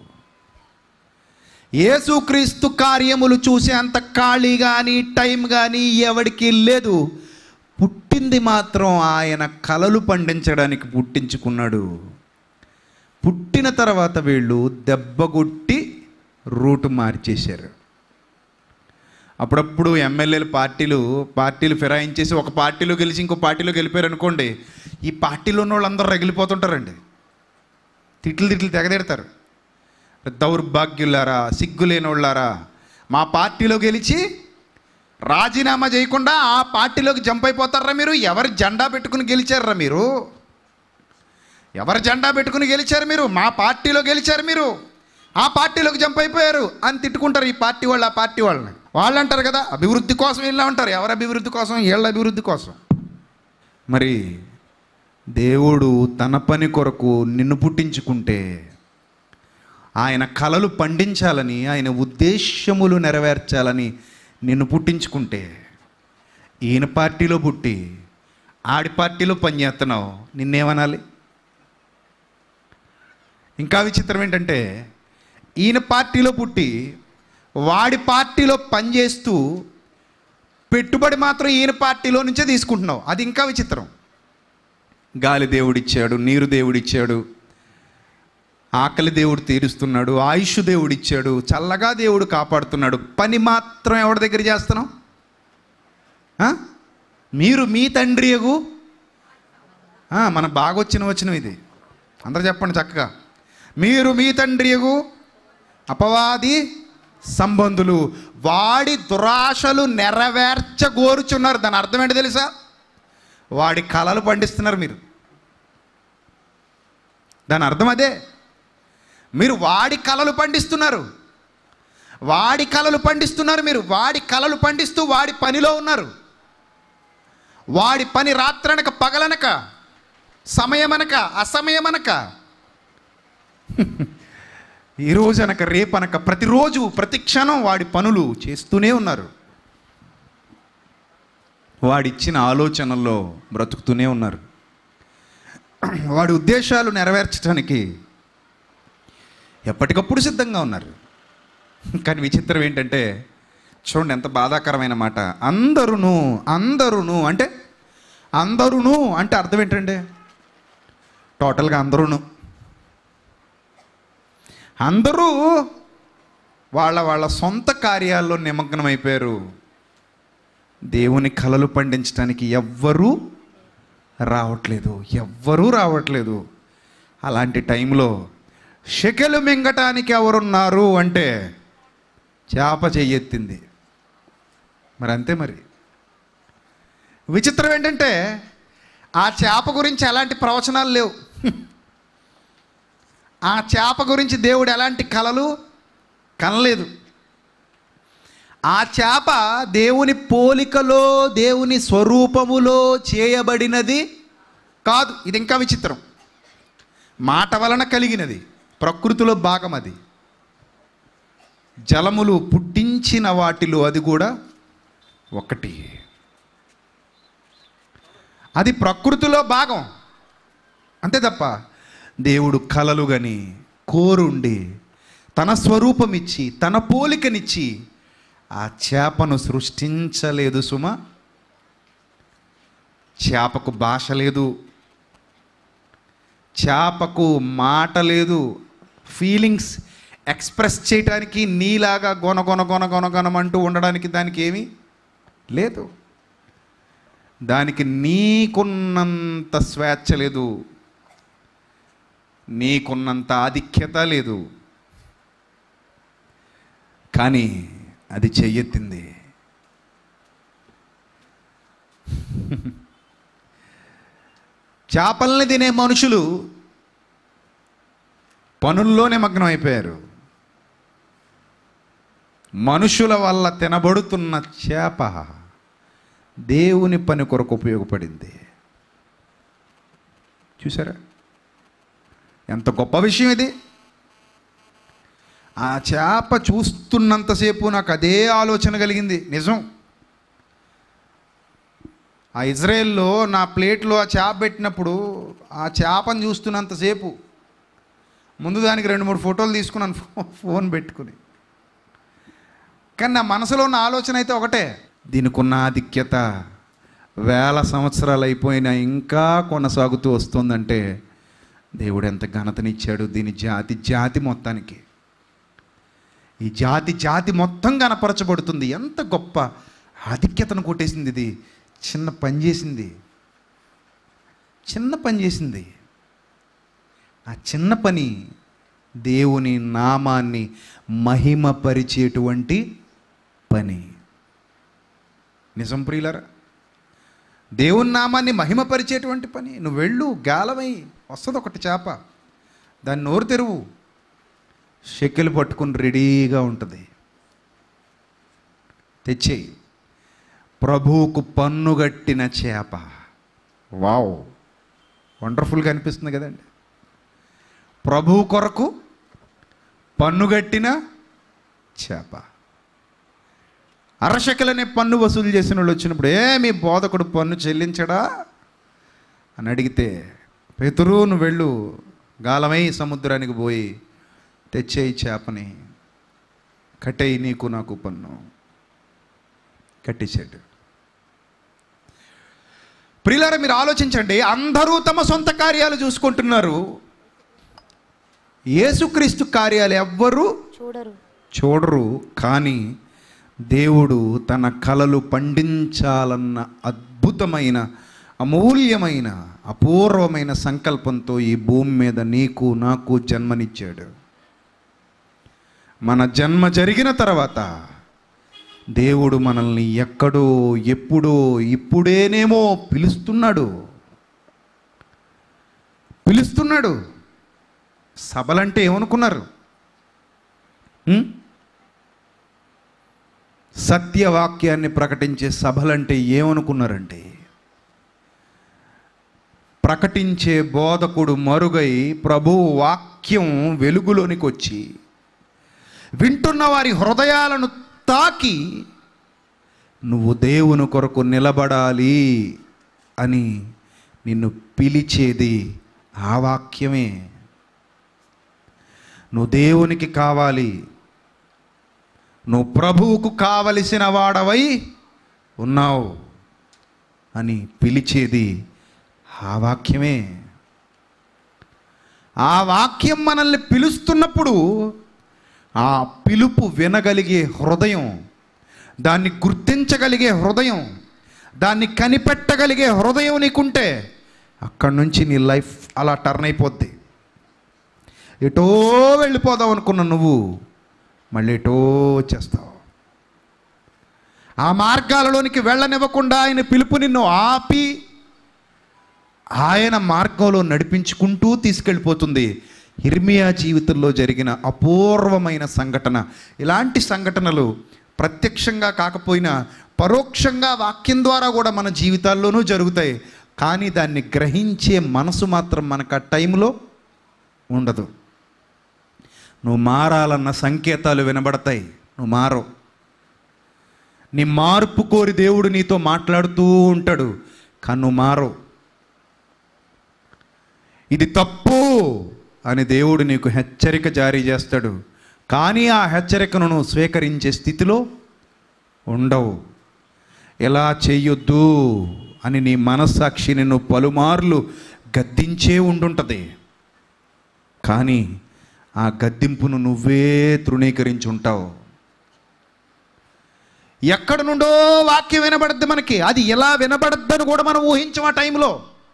యేసుక్రీస్తు కార్యములు చూసేంత ఖాళీ కానీ టైం కానీ ఎవడికి లేదు పుట్టింది మాత్రం ఆయన కలలు పండించడానికి పుట్టించుకున్నాడు పుట్టిన తర్వాత వీళ్ళు దెబ్బగొట్టి రూటు మార్చేశారు అప్పుడప్పుడు ఎమ్మెల్యేలు పార్టీలు పార్టీలు ఫిరాయించేసి ఒక పార్టీలో గెలిచి ఇంకో పార్టీలో గెలిపారు అనుకోండి ఈ పార్టీలో ఉన్న వాళ్ళందరూ రగిలిపోతుంటారండి తిట్లు తిట్లు తెగదెడతారు దౌర్భాగ్యులారా సిగ్గులేని వాళ్ళారా మా పార్టీలో గెలిచి రాజీనామా చేయకుండా ఆ పార్టీలోకి జంప్ అయిపోతారా మీరు ఎవరి జెండా పెట్టుకుని గెలిచారా మీరు ఎవరి జెండా పెట్టుకుని గెలిచారు మీరు మా పార్టీలో గెలిచారు మీరు ఆ పార్టీలోకి జంప్ అయిపోయారు అని తిట్టుకుంటారు ఈ పార్టీ వాళ్ళు ఆ పార్టీ వాళ్ళని వాళ్ళు అంటారు కదా అభివృద్ధి కోసం వీళ్ళ ఉంటారు ఎవరి అభివృద్ధి కోసం వీళ్ళ అభివృద్ధి కోసం మరి దేవుడు తన పని కొరకు నిన్ను పుట్టించుకుంటే ఆయన కలలు పండించాలని ఆయన ఉద్దేశ్యములు నెరవేర్చాలని నిన్ను పుట్టించుకుంటే ఈయన పార్టీలో పుట్టి ఆడి పార్టీలో పనిచేస్తున్నావు నిన్నేమనాలి ఇంకా విచిత్రం ఏంటంటే ఈయన పార్టీలో పుట్టి వాడి పార్టీలో పనిచేస్తూ పెట్టుబడి మాత్రం ఈయన పార్టీలో నుంచే తీసుకుంటున్నావు అది ఇంకా విచిత్రం గాలి దేవుడిచ్చాడు నీరు దేవుడిచ్చాడు ఆకలి దేవుడు తీరుస్తున్నాడు ఆయుష్ దేవుడిచ్చాడు చల్లగా దేవుడు కాపాడుతున్నాడు పని మాత్రం ఎవరి దగ్గర చేస్తున్నాం ఆ? మీరు మీ తండ్రి ఎగు మన బాగా వచ్చిన వచ్చిన ఇది అందరూ చెప్పండి చక్కగా మీరు మీ తండ్రి ఎగు అపవాది సంబంధులు వాడి దురాశలు నెరవేర్చగోరుచున్నారు దాని అర్థం ఏంటి తెలుసా వాడి కళలు పండిస్తున్నారు మీరు దాని అర్థం అదే మీరు వాడి కళలు పండిస్తున్నారు వాడి కళలు పండిస్తున్నారు మీరు వాడి కళలు పండిస్తూ వాడి పనిలో ఉన్నారు వాడి పని రాత్రనక పగలనక సమయమనక అసమయమనక ఈరోజు అనక రేపనక ప్రతిరోజు ప్రతి క్షణం వాడి పనులు చేస్తూనే ఉన్నారు వాడిచ్చిన ఆలోచనల్లో బ్రతుకుతూనే ఉన్నారు వాడి ఉద్దేశాలు నెరవేర్చడానికి ఎప్పటికప్పుడు సిద్ధంగా ఉన్నారు కానీ విచిత్రం ఏంటంటే చూడండి ఎంత బాధాకరమైన మాట అందరును అందరును అంటే అందరును అంటే అర్థం ఏంటంటే టోటల్గా అందరూను అందరూ వాళ్ళ వాళ్ళ సొంత కార్యాల్లో నిమగ్నమైపోయారు దేవుని కలలు పండించడానికి ఎవ్వరూ రావట్లేదు ఎవ్వరూ రావట్లేదు అలాంటి టైంలో షెకెలు మింగటానికి ఎవరున్నారు అంటే చేప చెయ్యెత్తింది మరి అంతే మరి విచిత్రం ఏంటంటే ఆ చేప గురించి ఎలాంటి ప్రవచనాలు లేవు ఆ చేప గురించి దేవుడు ఎలాంటి కలలు కనలేదు ఆ చేప దేవుని పోలికలో దేవుని స్వరూపములో చేయబడినది కాదు ఇది ఇంకా విచిత్రం మాట వలన కలిగినది ప్రకృతిలో భాగం అది జలములు పుట్టించిన వాటిలో అది కూడా ఒకటి అది ప్రకృతిలో భాగం అంతే తప్ప దేవుడు కలలు గని కోరుండి తన స్వరూపం ఇచ్చి తన పోలికనిచ్చి ఆ చేపను సృష్టించలేదు సుమ చేపకు భాష లేదు చేపకు మాట లేదు ఫీలింగ్స్ ఎక్స్ప్రెస్ చేయడానికి నీలాగా గొన గొన గొన గొన గొనమంటూ ఉండడానికి దానికి ఏమీ లేదు దానికి నీకున్నంత స్వేచ్ఛ లేదు నీకున్నంత ఆధిక్యత లేదు కానీ అది చెయ్యెత్తింది చేపల్ని తినే మనుషులు పనుల్లో నిమగ్నం అయిపోయారు మనుషుల వల్ల తినబడుతున్న చేప దేవుని పని కొరకు ఉపయోగపడింది చూసారా ఎంత గొప్ప విషయం ఇది ఆ చేప చూస్తున్నంతసేపు నాకు అదే ఆలోచన కలిగింది నిజం ఆ ఇజ్రాయెల్లో నా ప్లేట్లో ఆ చేప పెట్టినప్పుడు ఆ చేపను చూస్తున్నంతసేపు ముందు దానికి రెండు మూడు ఫోటోలు తీసుకున్నాను ఫో- ఫోన్ పెట్టుకుని కానీ నా మనసులో ఉన్న ఆలోచన అయితే ఒకటే దీనికి ఉన్న ఆధిక్యత వేల సంవత్సరాలు అయిపోయినా ఇంకా కొనసాగుతూ వస్తుందంటే దేవుడు ఎంత ఘనతనిచ్చాడు దీని జాతి జాతి మొత్తానికి ఈ జాతి జాతి మొత్తం కనపరచబడుతుంది ఎంత గొప్ప ఆధిక్యతను కొట్టేసింది ఇది చిన్న పని చేసింది చిన్న పని చేసింది ఆ చిన్న పని దేవుని నామాన్ని మహిమపరిచేటువంటి పని నిజం ప్రియులరా దేవుని నామాన్ని మహిమపరిచేటువంటి పని నువ్వు వెళ్ళు గాలమై వస్తుంది ఒకటి చేప దాన్ని నోరు తెరువు షెక్కెలు పట్టుకుని రెడీగా ఉంటుంది తెచ్చేయి ప్రభువుకు పన్నుగట్టిన చేప వావ్ వండర్ఫుల్గా అనిపిస్తుంది కదండి ప్రభువు కొరకు పన్నుగట్టిన చేప అరశకలనే పన్ను వసూలు చేసిన వాళ్ళు వచ్చినప్పుడు ఏ మీ బోధకుడు పన్ను చెల్లించడా అని అడిగితే పేతురు నువ్వు వెళ్ళు గాలమై సముద్రానికి పోయి తెచ్చేయి చేపని కట్టేయి నీకు నాకు పన్ను కట్టేశాడు ప్రియులారా మీరు ఆలోచించండి అందరూ తమ సొంత కార్యాలు చూసుకుంటున్నారు యేసుక్రీస్తు కార్యాలు ఎవ్వరూ చూడరు చూడరు కానీ దేవుడు తన కలలు పండించాలన్న అద్భుతమైన అమూల్యమైన అపూర్వమైన సంకల్పంతో ఈ భూమి మీద నీకు నాకు జన్మనిచ్చాడు మన జన్మ జరిగిన తర్వాత దేవుడు మనల్ని ఎక్కడో ఎప్పుడో ఇప్పుడేనేమో పిలుస్తున్నాడు పిలుస్తున్నాడు సభలంటే ఏమనుకున్నారు ఉం? సత్యవాక్యాన్ని ప్రకటించే సభలంటే ఏమనుకున్నారంటే ప్రకటించే బోధకుడు మరుగై ప్రభు వాక్యం వెలుగులోనికి వచ్చి వింటున్న వారి హృదయాలను తాకి నువ్వు దేవుని కొరకు నిలబడాలి అని నిన్ను పిలిచేది ఆ వాక్యమే నువ్వు దేవునికి కావాలి నువ్వు ప్రభువుకు కావలసిన వాడవై ఉన్నావు అని పిలిచేది ఆ వాక్యమే ఆ వాక్యం మనల్ని పిలుస్తున్నప్పుడు ఆ పిలుపు వినగలిగే హృదయం దాన్ని గుర్తించగలిగే హృదయం దాన్ని కనిపెట్టగలిగే హృదయం నీకుంటే అక్కడి నుంచి నీ లైఫ్ అలా టర్న్ అయిపోద్ది ఎటో వెళ్ళిపోదాం అనుకున్న నువ్వు మళ్ళీ ఎటో వచ్చేస్తావు ఆ మార్గాలలోనికి వెళ్ళనివ్వకుండా ఆయన పిలుపు నిన్ను ఆపి ఆయన మార్గంలో నడిపించుకుంటూ తీసుకెళ్ళిపోతుంది హిర్మియా జీవితంలో జరిగిన అపూర్వమైన సంఘటన ఇలాంటి సంఘటనలు ప్రత్యక్షంగా కాకపోయినా పరోక్షంగా వాక్యం ద్వారా కూడా మన జీవితాల్లోనూ జరుగుతాయి కానీ దాన్ని గ్రహించే మనసు మాత్రం మనకు ఆ టైంలో ఉండదు నువ్వు మారాలన్న సంకేతాలు వినబడతాయి నువ్వు మారవు నీ మార్పు కోరి దేవుడు నీతో మాట్లాడుతూ ఉంటాడు కానీ నువ్వు మారవు ఇది తప్పు అని దేవుడు నీకు హెచ్చరిక జారీ చేస్తాడు కానీ ఆ హెచ్చరికను నువ్వు స్వీకరించే స్థితిలో ఉండవు ఎలా చెయ్యొద్దు అని నీ మనస్సాక్షి నిన్ను పలుమార్లు గద్దించే ఉండుంటుంది కానీ ఆ గద్దింపును నువ్వే తృణీకరించి ఉంటావు ఎక్కడ నుండో వాక్యం వినబడద్ది మనకి అది ఎలా వినబడద్దని కూడా మనం ఊహించం ఆ టైంలో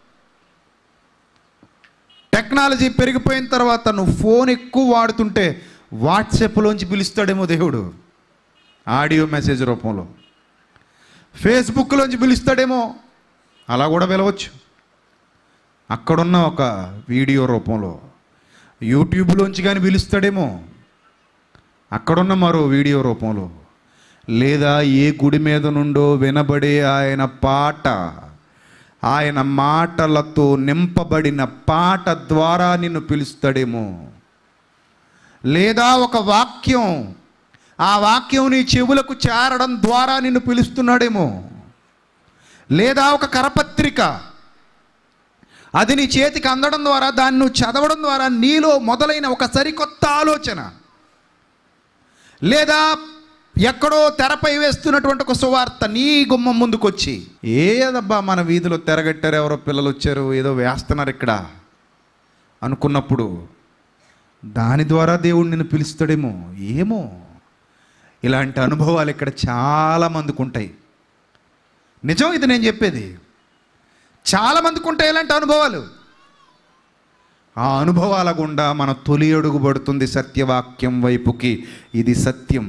టెక్నాలజీ పెరిగిపోయిన తర్వాత నువ్వు ఫోన్ ఎక్కువ వాడుతుంటే వాట్సాప్లోంచి పిలుస్తాడేమో దేవుడు ఆడియో మెసేజ్ రూపంలో ఫేస్బుక్లోంచి పిలుస్తాడేమో అలా కూడా పిలవచ్చు అక్కడున్న ఒక వీడియో రూపంలో యూట్యూబ్లోంచి కానీ పిలుస్తాడేమో అక్కడున్న మరో వీడియో రూపంలో లేదా ఏ గుడి మీద నుండో వినబడే ఆయన పాట ఆయన మాటలతో నింపబడిన పాట ద్వారా నిన్ను పిలుస్తాడేమో లేదా ఒక వాక్యం ఆ వాక్యం నీ చెవులకు చేరడం ద్వారా నిన్ను పిలుస్తున్నాడేమో లేదా ఒక కరపత్రిక అది నీ చేతికి అందడం ద్వారా దాన్ని నువ్వు చదవడం ద్వారా నీలో మొదలైన ఒక సరికొత్త ఆలోచన లేదా ఎక్కడో తెరపై వేస్తున్నటువంటి ఒక సువార్త నీ గుమ్మం ముందుకొచ్చి ఏదబ్బా మన వీధిలో తెరగట్టారు ఎవరో పిల్లలు వచ్చారు ఏదో వేస్తున్నారు ఇక్కడ అనుకున్నప్పుడు దాని ద్వారా దేవుడు నిన్ను పిలుస్తాడేమో ఏమో ఇలాంటి అనుభవాలు ఇక్కడ చాలా మందికి ఉంటాయి నిజం ఇది నేను చెప్పేది చాలా మందికి ఉంటాయి ఇలాంటి అనుభవాలు ఆ అనుభవాల గుండా మన తొలి అడుగు పడుతుంది సత్యవాక్యం వైపుకి ఇది సత్యం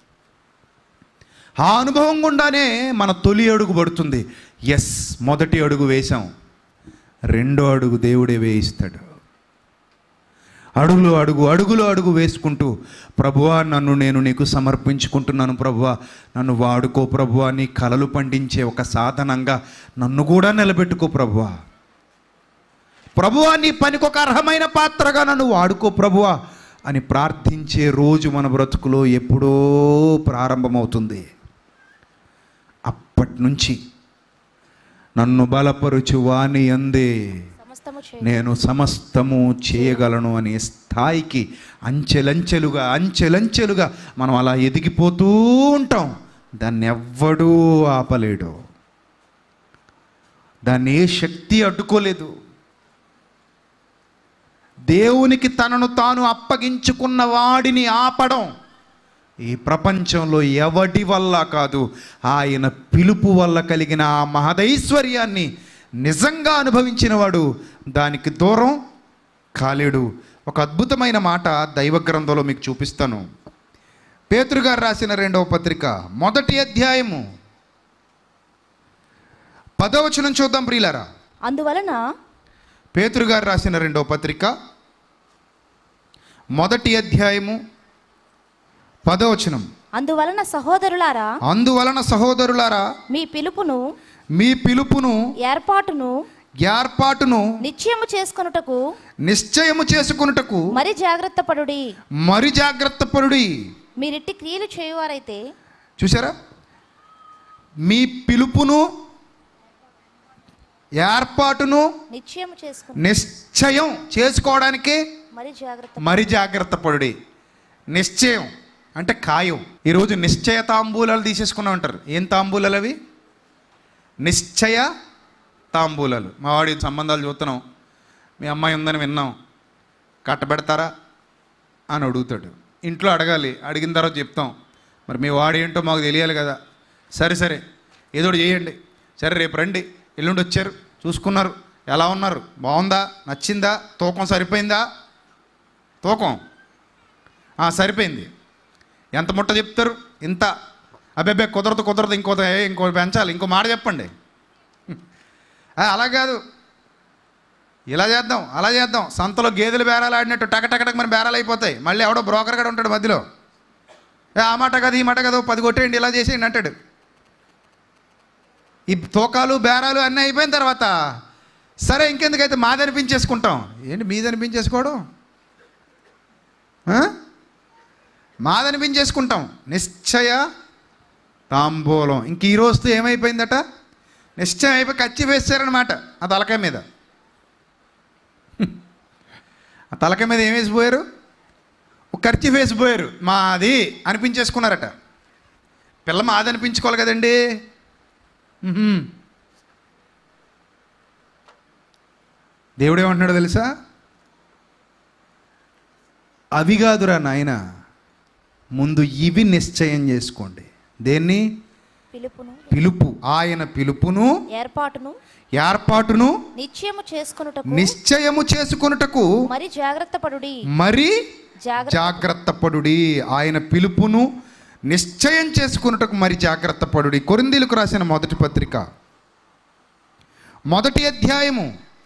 ఆ అనుభవం గుండానే మన తొలి అడుగు పడుతుంది ఎస్ మొదటి అడుగు వేశాం రెండో అడుగు దేవుడే వేయిస్తాడు అడుగులో అడుగు అడుగులో అడుగు వేసుకుంటూ ప్రభువా నన్ను నేను నీకు సమర్పించుకుంటున్నాను ప్రభువా నన్ను వాడుకో ప్రభువా నీ కలలు పండించే ఒక సాధనంగా నన్ను కూడా నిలబెట్టుకో ప్రభువా ప్రభువా నీ పనికి ఒక అర్హమైన పాత్రగా నన్ను వాడుకో ప్రభువా అని ప్రార్థించే రోజు మన బ్రతుకులో ఎప్పుడో ప్రారంభమవుతుంది అప్పటి నుంచి నన్ను బలపరుచు వాని అందే సమస్తము చే నేను సమస్తము చేయగలను అనే స్థాయికి అంచెలంచెలుగా అంచెలంచెలుగా మనం అలా ఎదిగిపోతూ ఉంటాం దాన్ని ఎవ్వడూ ఆపలేడు దాన్ని ఏ శక్తి అడ్డుకోలేదు దేవునికి తనను తాను అప్పగించుకున్న వాడిని ఆపడం ఈ ప్రపంచంలో ఎవడి వల్ల కాదు ఆయన పిలుపు వల్ల కలిగిన ఆ మహదైశ్వర్యాన్ని నిజంగా అనుభవించిన వాడు దానికి దూరం కాలేడు ఒక అద్భుతమైన మాట దైవ గ్రంథంలో మీకు చూపిస్తాను పేతురు గారు రాసిన రెండవ పత్రిక మొదటి అధ్యాయము పదవచనం చూద్దాం ప్రియులారా అందువలన పేతురు గారు రాసిన రెండవ పత్రిక మొదటి అధ్యాయము పదవచనం అందువలన సహోదరులారా అందువలన సహోదరులారా మీ పిలుపును మీ పిలుపును ఏర్పాటును ఏర్పాటును నిశ్చయము చేసుకొనుటకు నిశ్చయము చేసుకున్నటకు మరి జాగ్రత్త పడుడి మరి జాగ్రత్త పరుడి మీరిట్టి క్రియలు చేయువారైతే చూసారా మీ పిలుపును ఏర్పాటును నిశ్చయము చేసుకుని నిశ్చయం చేసుకోవడానికి మరి జాగ్రత్త మరి జాగ్రత్త పడుడి నిశ్చయం అంటే ఖాయం ఈరోజు నిశ్చయ తాంబూలాలు తీసేసుకున్నా ఉంటారు ఏం తాంబూలాలు అవి నిశ్చయ తాంబూలాలు మా వాడి సంబంధాలు చూస్తున్నాం మీ అమ్మాయి ఉందని విన్నాం కట్టబెడతారా అని అడుగుతాడు ఇంట్లో అడగాలి అడిగిన తర్వాత చెప్తాం మరి మీ వాడు ఏంటో మాకు తెలియాలి కదా సరే సరే ఏదో ఒకటి చేయండి సరే రేపు రండి ఎల్లుండి వచ్చారు చూసుకున్నారు ఎలా ఉన్నారు బాగుందా నచ్చిందా తూకం సరిపోయిందా తూకం ఆ, సరిపోయింది ఎంత ముట్ట చెప్తారు ఇంత అబ్బే కుదరదు కుదరదు ఇంకో ఏ, ఇంకో పెంచాలి ఇంకో మాట చెప్పండి ఆ, అలా కాదు ఇలా చేద్దాం అలా చేద్దాం సంతలో గేదెలు బేరాలు ఆడినట్టు టక టక టక మన బేరాలు అయిపోతాయి మళ్ళీ ఎవడో బ్రోకర్ గడ ఉంటాడు మధ్యలో ఏ, ఆ మాట కాదు ఈ మాట కాదు పది కొట్టేయండి ఇలా చేసేయండి అంటాడు ఈ తూకాలు బేరాలు అన్నీ అయిపోయిన తర్వాత సరే ఇంకెందుకైతే మాదనిపించేసుకుంటాం ఏంటి మీదనిపించేసుకోవడం ఆ? మాదనిపించేసుకుంటాం నిశ్చయ తాంబూలం ఇంక ఈ రోజుతో ఏమైపోయిందట నిశ్చయం అయిపోయి కచ్చి వేసారనమాట ఆ తలకాయ మీద ఆ తలకాయ మీద ఏం వేసిపోయారు ఒక ఖర్చు వేసిపోయారు మాది అనిపించేసుకున్నారట పిల్ల మాది అనిపించుకోవాలి కదండి మ్హూ. దేవుడు ఏమంటున్నాడు తెలుసా అవి కాదురా నాయన ముందు ఇవి నిశ్చయం చేసుకోండి దేన్ని పిలుపును పిలుపు ఆయన పిలుపును ఏర్పాటును ఏర్పాటును నిశ్చయము చేసుకొనుటకు నిశ్చయము చేసుకొనుటకు మరి జాగ్రత్త పడుడి మరి జాగ్రత్త జాగ్రత్త పడుడి ఆయన పిలుపును నిశ్చయం చేసుకున్నటకు మరి జాగ్రత్త పడుడి కొరిందీలకు రాసిన మొదటి పత్రిక మొదటి అధ్యాయము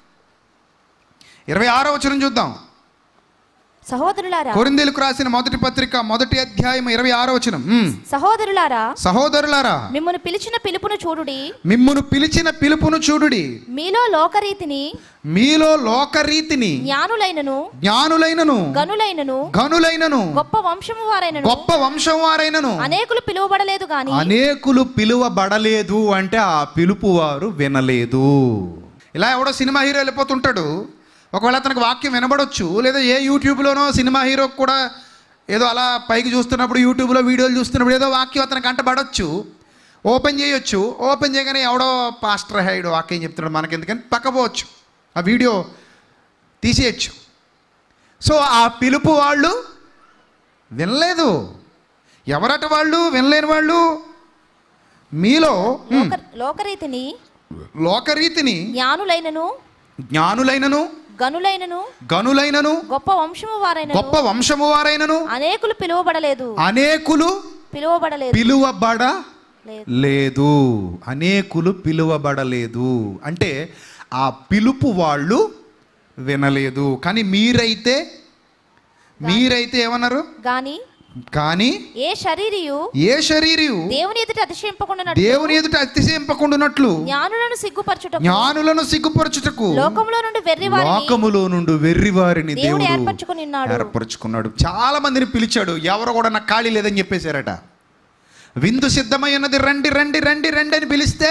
ఇరవై ఆరో వచనం చూద్దాం సహోదరులారా కొరిందీలకు రాసిన మొదటి పత్రిక మొదటి అధ్యాయం ఇరవై ఆరో వచనం ఉమ్. సహోదరులారా సహోదరులారా మిమ్మల్ని పిలిచిన పిలుపును చూడుడి మిమ్మును పిలిచిన పిలుపును చూడుడి మీలో లోకరీతిని మీలో లోకరీతిని జ్ఞానులైనను జ్ఞానులైనను గనులైనను గనులైనను గొప్ప వంశము వారైనను గొప్ప వంశం వారైనను అనేకులు పిలువబడలేదు గాని అనేకులు పిలువబడలేదు అంటే ఆ పిలుపు వారు వినలేదు ఇలా ఎవడో సినిమా హీరో వెళ్ళిపోతుంటాడు ఒకవేళ అతనికి వాక్యం వినబడొచ్చు లేదా ఏ యూట్యూబ్లోనో సినిమా హీరో కూడా ఏదో అలా పైకి చూస్తున్నప్పుడు యూట్యూబ్లో వీడియోలు చూస్తున్నప్పుడు ఏదో వాక్యం అతనికి అంటబడొచ్చు ఓపెన్ చేయొచ్చు ఓపెన్ చేయగానే ఎవడో పాస్టర్ హైడ్ వాక్యం చెప్తున్నాడు మనకెందుకని పక్కపోవచ్చు ఆ వీడియో తీసేయచ్చు సో ఆ పిలుపు వాళ్ళు వినలేదు ఎవరట వాళ్ళు వినలేని వాళ్ళు మీలో లోక లోకరీతిని లోకరీతిని జ్ఞానులైనను జ్ఞానులైనను గనులైనను గనులైనను గొప్ప వంశము వారైనను గొప్ప వంశము వారైనను అనేకులు పిలువబడలేదు అనేకులు పిలువబడలేదు పిలువబడ లేదు లేదు అనేకులు పిలువబడలేదు అంటే ఆ పిలుపు వాళ్ళు వినలేదు కానీ మీరైతే మీరైతే ఏమన్నారు గాని కానీ ఏ శరీరియు ఏ శరీరు దేవుని ఎదుట అతిశయింపకుండా దేవుని ఎదుట అతిశయింపకుండునట్లు జ్ఞానులను సిగ్గుపరచుటకు జ్ఞానులను సిగ్గుపరచుటకు లోకములో నుండి వెర్రి వారిని లోకములో నుండి వెర్రి వారిని దేవుడు దేవుడు ఏర్పరచుకుని ఉన్నాడు ఏర్పరచుకున్నాడు చాలా మందిని పిలిచాడు ఎవరు కూడా నాకు ఖాళీ లేదని చెప్పేశారట విందు సిద్ధమైనది రండి రండి రండి రండి అని పిలిస్తే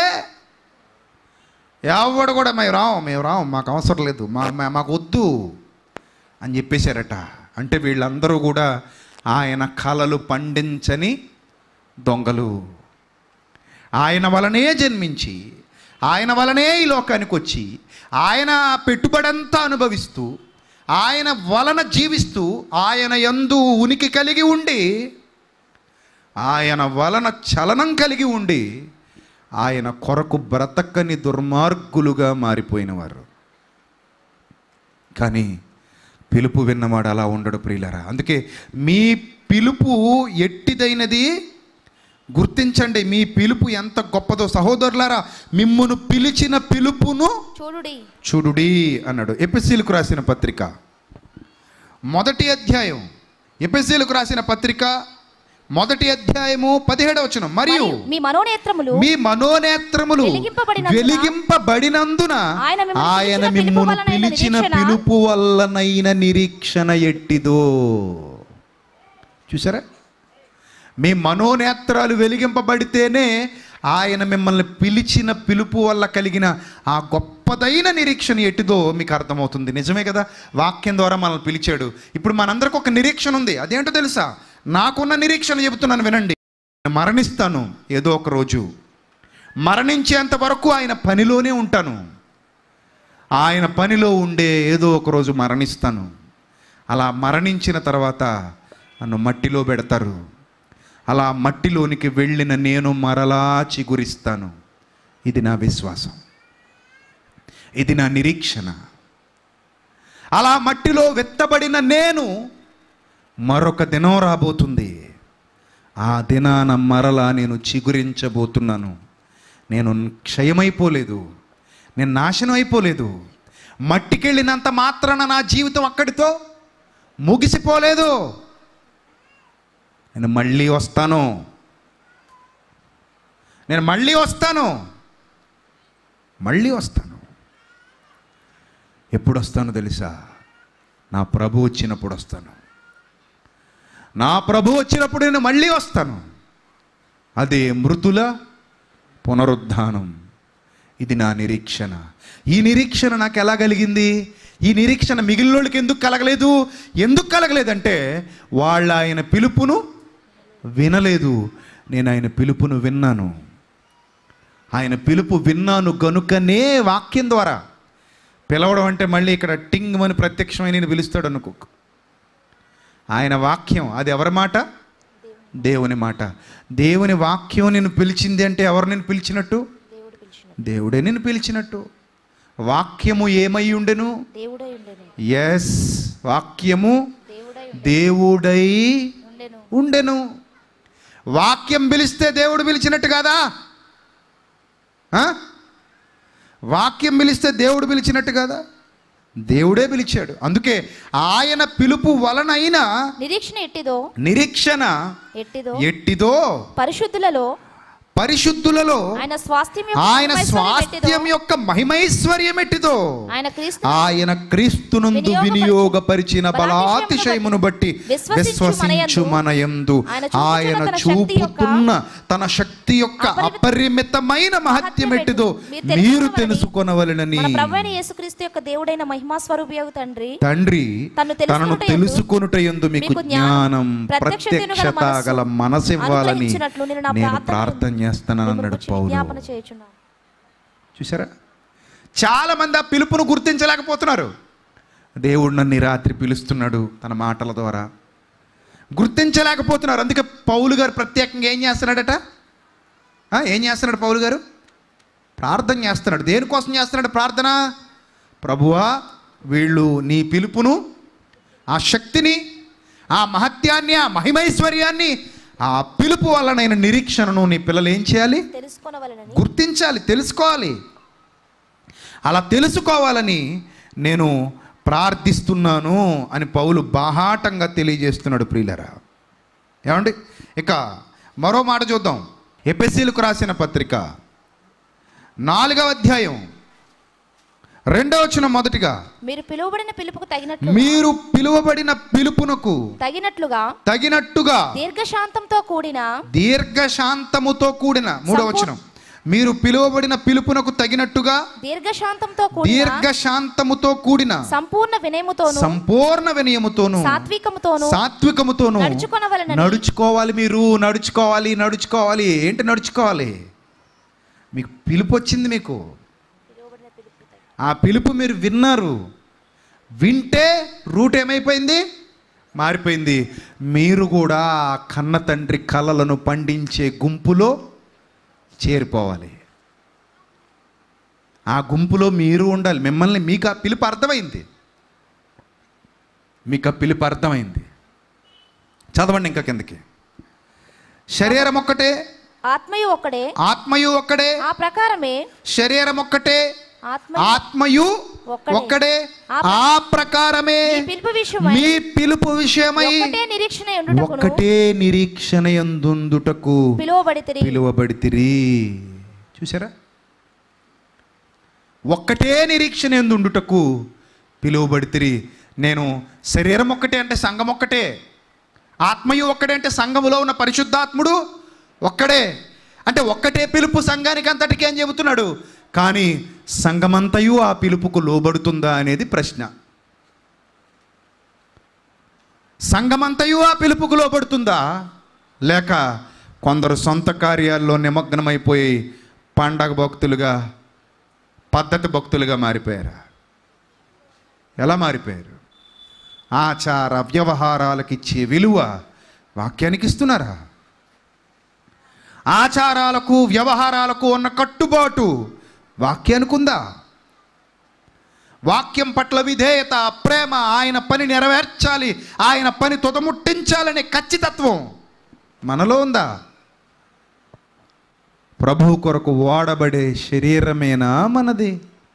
ఎవడు కూడా మేము రాం మేము రాం మాకు అవసరం లేదు మా మా- మాకు వద్దు అని చెప్పేశారట అంటే వీళ్ళందరూ కూడా ఆయన కలలు పండించని దొంగలు ఆయన వలనే జన్మించి ఆయన వలనే ఈ లోకానికి వచ్చి ఆయన పెట్టుబడంతా అనుభవిస్తూ ఆయన వలన జీవిస్తూ ఆయన యందు ఉనికి కలిగి ఉండి ఆయన వలన చలనం కలిగి ఉండి ఆయన కొరకు బ్రతకని దుర్మార్గులుగా మారిపోయినవారు కానీ పిలుపు విన్నవాడు అలా ఉండడు ప్రియులరా అందుకే మీ పిలుపు ఎట్టిదైనది గుర్తించండి మీ పిలుపు ఎంత గొప్పదో సహోదరులారా మిమ్మును పిలిచిన పిలుపును చూడుడి చూడుడి అన్నాడు ఎపిసీలకు రాసిన పత్రిక మొదటి అధ్యాయం ఎపిసీలకు రాసిన పత్రిక మొదటి అధ్యాయము పదిహేడవ వచనం మరియు మరియు మీ మనోనేత్రములు మీ మనోనేత్రములు వెలిగింపబడినందున వెలిగింపబడినందున ఆయన మిమ్మల్ని ఆయన పిలిచిన పిలుపు మిమ్మును వలనైన పిలిచిన నిరీక్షణ పిలుపు వల్లనైన నిరీక్షణ ఎట్టిదో చూసారా మీ మనోనేత్రాలు వెలిగింపబడితేనే ఆయన మిమ్మల్ని పిలిచిన పిలుపు వల్ల కలిగిన ఆ గొప్పదైన నిరీక్షణ ఎట్టిదో మీకు అర్థమవుతుంది నిజమే కదా వాక్యం ద్వారా మనల్ని పిలిచాడు ఇప్పుడు మనందరికి ఒక నిరీక్షణ ఉంది అదేంటో తెలుసా నాకున్న నిరీక్షణ చెబుతున్నాను వినండి నేను మరణిస్తాను ఏదో ఒక రోజు మరణించేంత వరకు ఆయన పనిలోనే ఉంటాను ఆయన పనిలో ఉండే ఏదో ఒక రోజు మరణిస్తాను అలా మరణించిన తర్వాత నన్ను మట్టిలో పెడతారు అలా మట్టిలోనికి వెళ్ళిన నేను మరలా చిగురిస్తాను ఇది నా విశ్వాసం ఇది నా నిరీక్షణ అలా మట్టిలో వెత్తబడిన నేను మరొక దినం రాబోతుంది ఆ దినాన మరలా నేను చిగురించబోతున్నాను నేను క్షయమైపోలేదు నేను నాశనం అయిపోలేదు మట్టికెళ్ళినంత మాత్రాన నా జీవితం అక్కడితో ముగిసిపోలేదు నేను మళ్ళీ వస్తాను నేను మళ్ళీ వస్తాను మళ్ళీ వస్తాను ఎప్పుడు వస్తానో తెలుసా నా ప్రభు వచ్చినప్పుడు వస్తాను నా ప్రభు వచ్చినప్పుడు నేను మళ్ళీ వస్తాను అదే మృతుల పునరుద్ధానం ఇది నా నిరీక్షణ ఈ నిరీక్షణ నాకు ఎలా కలిగింది ఈ నిరీక్షణ మిగిలినోళ్ళకి ఎందుకు కలగలేదు ఎందుకు కలగలేదంటే వాళ్ళ ఆయన పిలుపును వినలేదు నేను ఆయన పిలుపును విన్నాను ఆయన పిలుపు విన్నాను గనుకనే వాక్యం ద్వారా పిలవడం అంటే మళ్ళీ ఇక్కడ టింగ్ అని ప్రత్యక్షమై నేను పిలుస్తాడు అనుకో ఆయన వాక్యం అది ఎవరి మాట దేవుని మాట దేవుని వాక్యం నేను పిలిచింది అంటే ఎవరు నేను పిలిచినట్టు దేవుడు పిలిచిన దేవుడే నేను పిలిచినట్టు వాక్యము ఏమై ఉండెను దేవుడై ఉండెను ఎస్ వాక్యము దేవుడై దేవుడై ఉండెను ఉండెను వాక్యం పిలిస్తే దేవుడు పిలిచినట్టు కాదా ఆ? వాక్యం పిలిస్తే దేవుడు పిలిచినట్టు కాదా దేవుడే పిలిచాడు అందుకే ఆయన పిలుపు వలనైనా నిరీక్షణ ఎట్టిదో నిరీక్షణ ఎట్టిదో ఎట్టిదో పరిశుద్ధులలో పరిశుద్ధులలో ఆయన స్వాస్థ్యం యొక్క ఆయన మహిమైశ్వర్యం ఎట్టిదో, స్వాస్థ్యం యొక్క మహిమైశ్వర్యం ఎట్టిదో ఆయన క్రీస్తు ఆయన క్రీస్తునందు వినియోగపరిచిన బలాతిశయమును బట్టి విశ్వసించు మనయందు ఆయన చూపుతున్న తన శక్తి యొక్క అపరిమితమైన మహత్యం ఎట్టిదో మీరు తెలుసుకొనవలెనని మన ప్రభువైన యేసుక్రీస్తు యొక్క దేవుడైన మహిమా స్వరూపియగు తండ్రి తండ్రి తన్ను తనను తెలుసుకొనుటయందు తెలుసుకొనుట ఎందు మీకు మీకు జ్ఞానం, జ్ఞానం ప్రత్యక్షతను గల ప్రత్యక్షత మనస్సు గల మనసు ఇవ్వాలని అనుగ్రహించినట్లు నేను నా నేను ప్రార్థనను ప్రార్థన చేస్తానని మిమ్మల్ని అన్నాడు గురించి పౌలు విజ్ఞాపన చేయుచున్నాను చూసారా చాలా మంది ఆ పిలుపును గుర్తించలేకపోతున్నారు దేవుడు నన్ను ఈ రాత్రి పిలుస్తున్నాడు తన మాటల ద్వారా గుర్తించలేకపోతున్నారు అందుకే పౌలు గారు ప్రత్యేకంగా ఏం చేస్తున్నాడట ఆ, ఏం చేస్తున్నాడు పౌలు గారు ప్రార్థన చేస్తున్నాడు దేనికోసం చేస్తున్నాడు ప్రార్థన ప్రభువా వీళ్ళు నీ పిలుపును ఆ శక్తిని ఆ మహత్యాన్ని ఆ మహిమైశ్వర్యాన్ని ఆ పిలుపు వల్ల నిరీక్షణను నీ పిల్లలు ఏం చేయాలి తెలుసుకొనవలనని గుర్తించాలి తెలుసుకోవాలి అలా తెలుసుకోవాలని నేను ప్రార్థిస్తున్నాను అని పౌలు బాహాటంగా తెలియజేస్తున్నాడు ప్రియులరా ఏమండి ఇక మరో మాట చూద్దాం ఎపెసీలకు రాసిన పత్రిక నాలుగవ అధ్యాయం రెండవ వచనం మొదటిగా మీరు పిలువబడిన పిలుపుకు తగినట్లు మీరు పిలువబడిన పిలుపునకు తగినట్లుగా తగినట్టుగా దీర్ఘశాంతంతో కూడిన దీర్ఘశాంతముతో కూడిన మూడవ వచనం మీరు పిలువబడిన పిలుపునకు తగినట్టుగా దీర్ఘశాంతంతో కూడిన దీర్ఘశాంతముతో కూడిన సంపూర్ణ వినయముతోను సంపూర్ణ వినయముతోను సాత్వికముతోను సాత్వికముతోను నడుచుకొనవలెనని. నడుచుకోవాలి మీరు నడుచుకోవాలి నడుచుకోవాలి ఏంటి నడుచుకోవాలి మీకు పిలుపు వచ్చింది మీకు ఆ పిలుపు మీరు విన్నారు వింటే రూట్ ఏమైపోయింది మారిపోయింది మీరు కూడా ఆ కన్న తండ్రి కలలను పండించే గుంపులో చేరిపోవాలి ఆ గుంపులో మీరు ఉండాలి మిమ్మల్ని మీకు ఆ పిలుపు అర్థమైంది మీకు ఆ పిలుపు అర్థమైంది చదవండి ఇంకా కిందకి శరీరం ఒక్కటే ఆత్మయు ఒక్కడే ఆత్మయు ఒక్కడే ఆ ప్రకారమే శరీరం ఒక్కటే ఆత్మ ఆత్మయు ఒక్కడే. ఒక్కడే ఆ ఆ ప్రకారమే మీ పిలుపు విషయమై మీ పిలుపు విషయమై ఒక్కటే నిరీక్షణ ఉండుటకును ఒక్కటే నిరీక్షణ యందుందుటకు పిలువబడితిరి పిలువబడితిరి చూసారా ఒక్కటే నిరీక్షణ ఎందుండుటకు పిలువబడితిరి నేను శరీరం ఒక్కటే అంటే సంఘం ఒక్కటే ఆత్మయు ఒక్కటే అంటే సంఘములో ఉన్న పరిశుద్ధాత్ముడు ఒక్కడే అంటే ఒక్కటే పిలుపు సంఘానికి అంతటికి అని చెబుతున్నాడు కానీ సంఘమంతయు ఆ పిలుపుకు లోబడుతుందా అనేది ప్రశ్న సంఘమంతయు ఆ పిలుపుకు లోబడుతుందా లేక కొందరు సొంత కార్యాల్లో నిమగ్నమైపోయి పండగ భక్తులుగా పద్ధతి భక్తులుగా మారిపోయారా ఎలా మారిపోయారు ఆచార వ్యవహారాలకు ఇచ్చే విలువ వాక్యానికి ఇస్తున్నారా ఆచారాలకు వ్యవహారాలకు ఉన్న కట్టుబాటు వాక్యానికి ఉందా వాక్యం పట్ల విధేయత ప్రేమ ఆయన పని నెరవేర్చాలి ఆయన పని తుదముట్టించాలనే ఖచ్చితత్వం మనలో ఉందా ప్రభు కొరకు వాడబడే శరీరమేనా మనది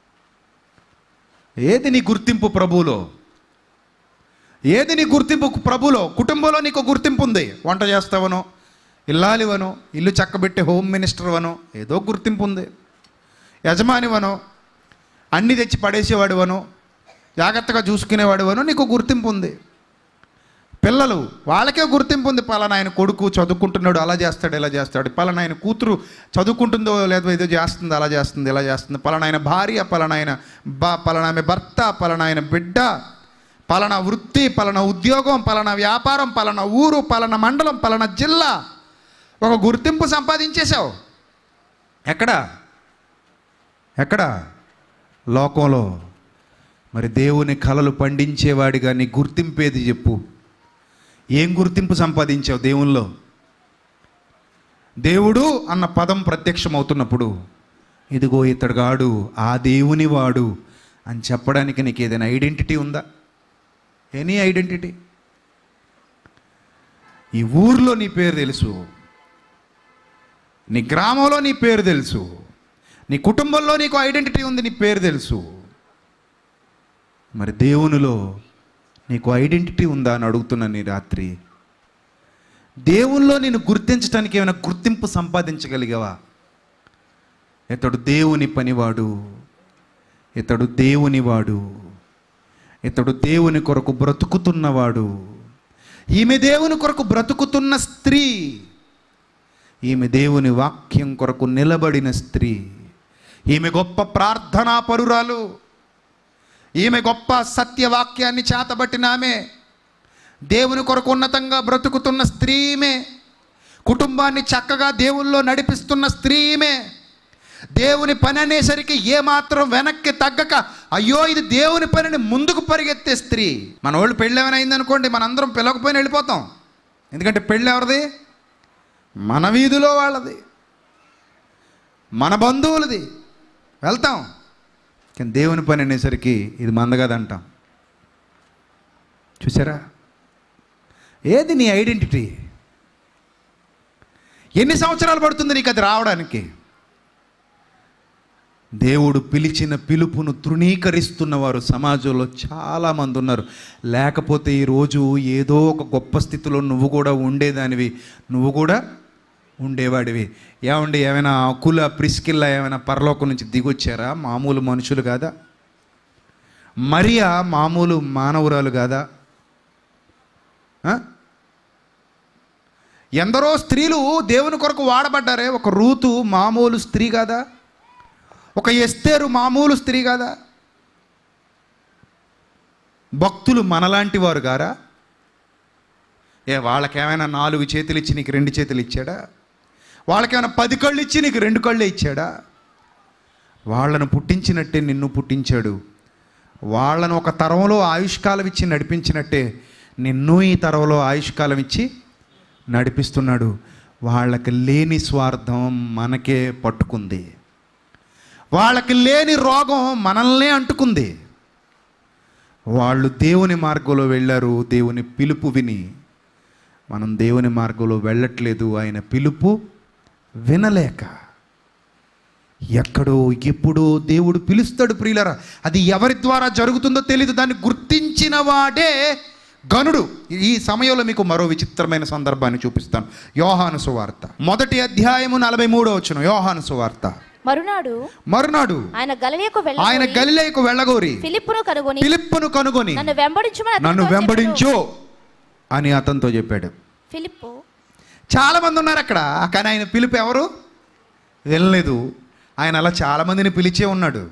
ఏది నీ గుర్తింపు ప్రభువులో ఏది నీ గుర్తింపు ప్రభులో కుటుంబంలో నీకు గుర్తింపు ఉంది వంట చేస్తావనో ఇల్లాలివనో ఇల్లు చక్కబెట్టే హోమ్ మినిస్టర్ వనో ఏదో గుర్తింపు ఉంది యజమానివనో అన్నీ తెచ్చి పడేసేవాడివనో జాగ్రత్తగా చూసుకునేవాడివనో నీకు గుర్తింపు ఉంది పిల్లలు వాళ్ళకే గుర్తింపు ఉంది పలానా ఆయన కొడుకు చదువుకుంటున్నాడు అలా చేస్తాడు ఇలా చేస్తాడు పలానా ఆయన కూతురు చదువుకుంటుందో లేదో ఏదో చేస్తుంది అలా చేస్తుంది ఇలా చేస్తుంది పలానా ఆయన భార్య పలానా ఆయన బా పలానా ఆమె భర్త పలానా ఆయన బిడ్డ పలానా వృత్తి పలానా ఉద్యోగం పలానా వ్యాపారం పలానా ఊరు పలానా మండలం పలానా జిల్లా ఒక గుర్తింపు సంపాదించేశావు ఎక్కడ ఎక్కడ లోకంలో మరి దేవుని కలలు పండించేవాడిగా నీ గుర్తింపేది చెప్పు ఏం గుర్తింపు సంపాదించావు దేవుల్లో దేవుడు అన్న పదం ప్రత్యక్షమవుతున్నప్పుడు ఇదిగో ఇతడుగాడు ఆ దేవుని వాడు అని చెప్పడానికి నీకు ఏదైనా ఐడెంటిటీ ఉందా ఎనీ ఐడెంటిటీ ఈ ఊర్లో నీ పేరు తెలుసు నీ గ్రామంలో నీ పేరు తెలుసు నీ కుటుంబంలో నీకు ఐడెంటిటీ ఉంది నీ పేరు తెలుసు మరి దేవునిలో నీకు ఐడెంటిటీ ఉందా అని అడుగుతున్నాను నీ రాత్రి దేవునిలో నేను గుర్తించడానికి ఏమైనా గుర్తింపు సంపాదించగలిగావా ఇతడు దేవుని పనివాడు ఇతడు దేవునివాడు ఇతడు దేవుని కొరకు బ్రతుకుతున్నవాడు ఈమె దేవుని కొరకు బ్రతుకుతున్న స్త్రీ ఈమె దేవుని వాక్యం కొరకు నిలబడిన స్త్రీ ఈమె గొప్ప ప్రార్థనా పరురాలు ఈమె గొప్ప సత్యవాక్యాన్ని చేతబట్టిన ఆమె దేవుని కొరకు ఉన్నతంగా బ్రతుకుతున్న స్త్రీమే కుటుంబాన్ని చక్కగా దేవుల్లో నడిపిస్తున్న స్త్రీమే దేవుని పని అనేసరికి ఏమాత్రం వెనక్కి తగ్గక అయ్యో ఇది దేవుని పనిని ముందుకు పరిగెత్తే స్త్రీ మన వాళ్ళు పెళ్ళి ఏమైనా అయిందనుకోండి మనందరం పిలవకపోయినా వెళ్ళిపోతాం ఎందుకంటే పెళ్ళి ఎవరిది మన వీధిలో వాళ్ళది మన బంధువులది వెళ్తాం కానీ దేవుని పని అనేసరికి ఇది మందగదంటాం చూసారా ఏది నీ ఐడెంటిటీ ఎన్ని సంవత్సరాలు పడుతుంది నీకు అది రావడానికి దేవుడు పిలిచిన పిలుపును తృణీకరిస్తున్న వారు సమాజంలో చాలామంది ఉన్నారు లేకపోతే ఈరోజు ఏదో ఒక గొప్ప స్థితిలో నువ్వు కూడా ఉండేదానివి నువ్వు కూడా ఉండేవాడివి ఏమండి ఏమైనా అకుల ప్రిస్కిల్లా ఏమైనా పరలోకం నుంచి దిగొచ్చారా మామూలు మనుషులు కాదా మరియా మామూలు మానవురాలు కాదా ఆ? ఎందరో స్త్రీలు దేవుని కొరకు వాడబడ్డారే ఒక రూతు మామూలు స్త్రీ కాదా ఒక ఎస్తేరు మామూలు స్త్రీ కాదా భక్తులు మనలాంటి వారు గారా ఏ వాళ్ళకేమైనా నాలుగు చేతులు ఇచ్చి నీకు రెండు చేతులు ఇచ్చాడా వాళ్ళకేమైనా పది కళ్ళు ఇచ్చి నీకు రెండు కళ్ళే ఇచ్చాడా వాళ్ళను పుట్టించినట్టే నిన్ను పుట్టించాడు వాళ్ళను ఒక తరంలో ఆయుష్కాలం ఇచ్చి నడిపించినట్టే నిన్ను ఈ తరంలో ఆయుష్కాలం ఇచ్చి నడిపిస్తున్నాడు వాళ్ళకి లేని స్వార్థం మనకే పట్టుకుంది వాళ్ళకి లేని రోగం మనల్నే అంటుకుంది వాళ్ళు దేవుని మార్గంలో వెళ్ళారు దేవుని పిలుపు విని మనం దేవుని మార్గంలో వెళ్ళట్లేదు ఆయన పిలుపు వినలేక ఎక్కడో ఎప్పుడో దేవుడు పిలుస్తాడు ప్రియులరా అది ఎవరి ద్వారా జరుగుతుందో తెలియదు దాన్ని గుర్తించిన వాడే గనుడు ఈ సమయంలో మీకు మరో విచిత్రమైన సందర్భాన్ని చూపిస్తాను యోహాను సువార్త మొదటి అధ్యాయము నలభై మూడో వచ్చిన యోహాను సువార్త మరునాడు మరునాడు ఆయన గలిలకు వెళ్ళి ఆయన గలిలేకు వెళ్ళగోరి ఫిలిప్పును కనుగొని పిలుపును కనుగొని నన్ను వెంబడించమని అతనితో నన్ను చెప్పెను. వెంబడించు అని అతనితో చెప్పాడు ఫిలిప్పు చాలా మంది ఉన్నారు అక్కడ కానీ ఆయన పిలుపు ఎవరు వినలేదు ఆయన అలా చాలామందిని పిలిచే ఉన్నాడు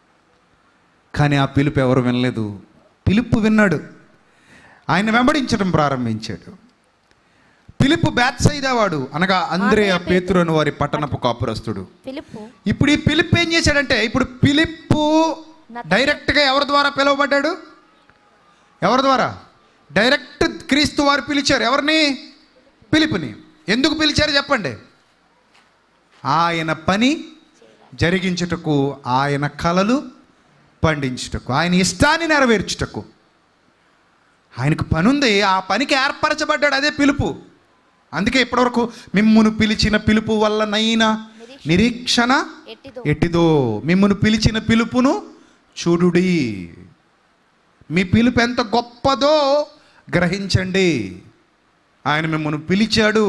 కానీ ఆ పిలుపు ఎవరు వినలేదు పిలుపు విన్నాడు ఆయన వెంబడించడం ప్రారంభించాడు పిలుపు బ్యాత్సైదావాడు అనగా అంద్రే ఆంద్రేయ పేతురు అని వారి పట్టణపు కాపురస్తుడు ఫిలిప్పు ఇప్పుడు ఈ పిలుపు ఏం చేశాడంటే ఇప్పుడు పిలుపు డైరెక్ట్గా ఎవరి ద్వారా పిలువబడ్డాడు ఎవరి ద్వారా డైరెక్ట్ క్రీస్తు వారు పిలిచారు ఎవరిని పిలుపుని ఎందుకు పిలిచారు చెప్పండి ఆయన పని జరిగించుటకు ఆయన కలలు పండించుటకు ఆయన ఇష్టాన్ని నెరవేర్చుటకు ఆయనకు పని ఉంది ఆ పనికి ఏర్పరచబడ్డాడు అదే పిలుపు అందుకే ఇప్పటివరకు మిమ్మును పిలిచిన పిలుపు వల్లనైనా నిరీక్షణ ఎట్టిదో ఎట్టిదో మిమ్మల్ని పిలిచిన పిలుపును చూడుడి మీ పిలుపు ఎంత గొప్పదో గ్రహించండి ఆయన మిమ్మల్ని పిలిచాడు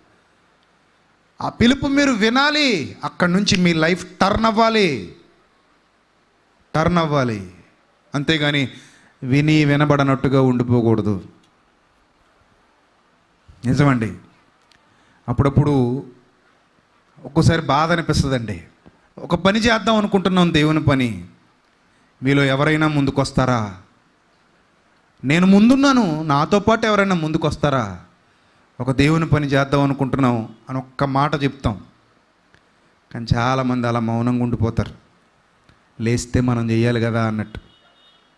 ఆ పిలుపు మీరు వినాలి అక్కడి నుంచి మీ లైఫ్ టర్న్ అవ్వాలి టర్న్ అవ్వాలి అంతేగాని విని వినబడనట్టుగా ఉండిపోకూడదు నిజమండి అప్పుడప్పుడు ఒక్కోసారి బాధ అనిపిస్తుందండి ఒక పని చేద్దాం అనుకుంటున్నాం దేవుని పని మీలో ఎవరైనా ముందుకొస్తారా నేను ముందున్నాను నాతో పాటు ఎవరైనా ముందుకొస్తారా ఒక దేవుని పని చేద్దాం అనుకుంటున్నాం అని ఒక్క మాట చెప్తాం కానీ చాలామంది అలా మౌనంగా ఉండిపోతారు లేస్తే మనం చేయాలి కదా అన్నట్టు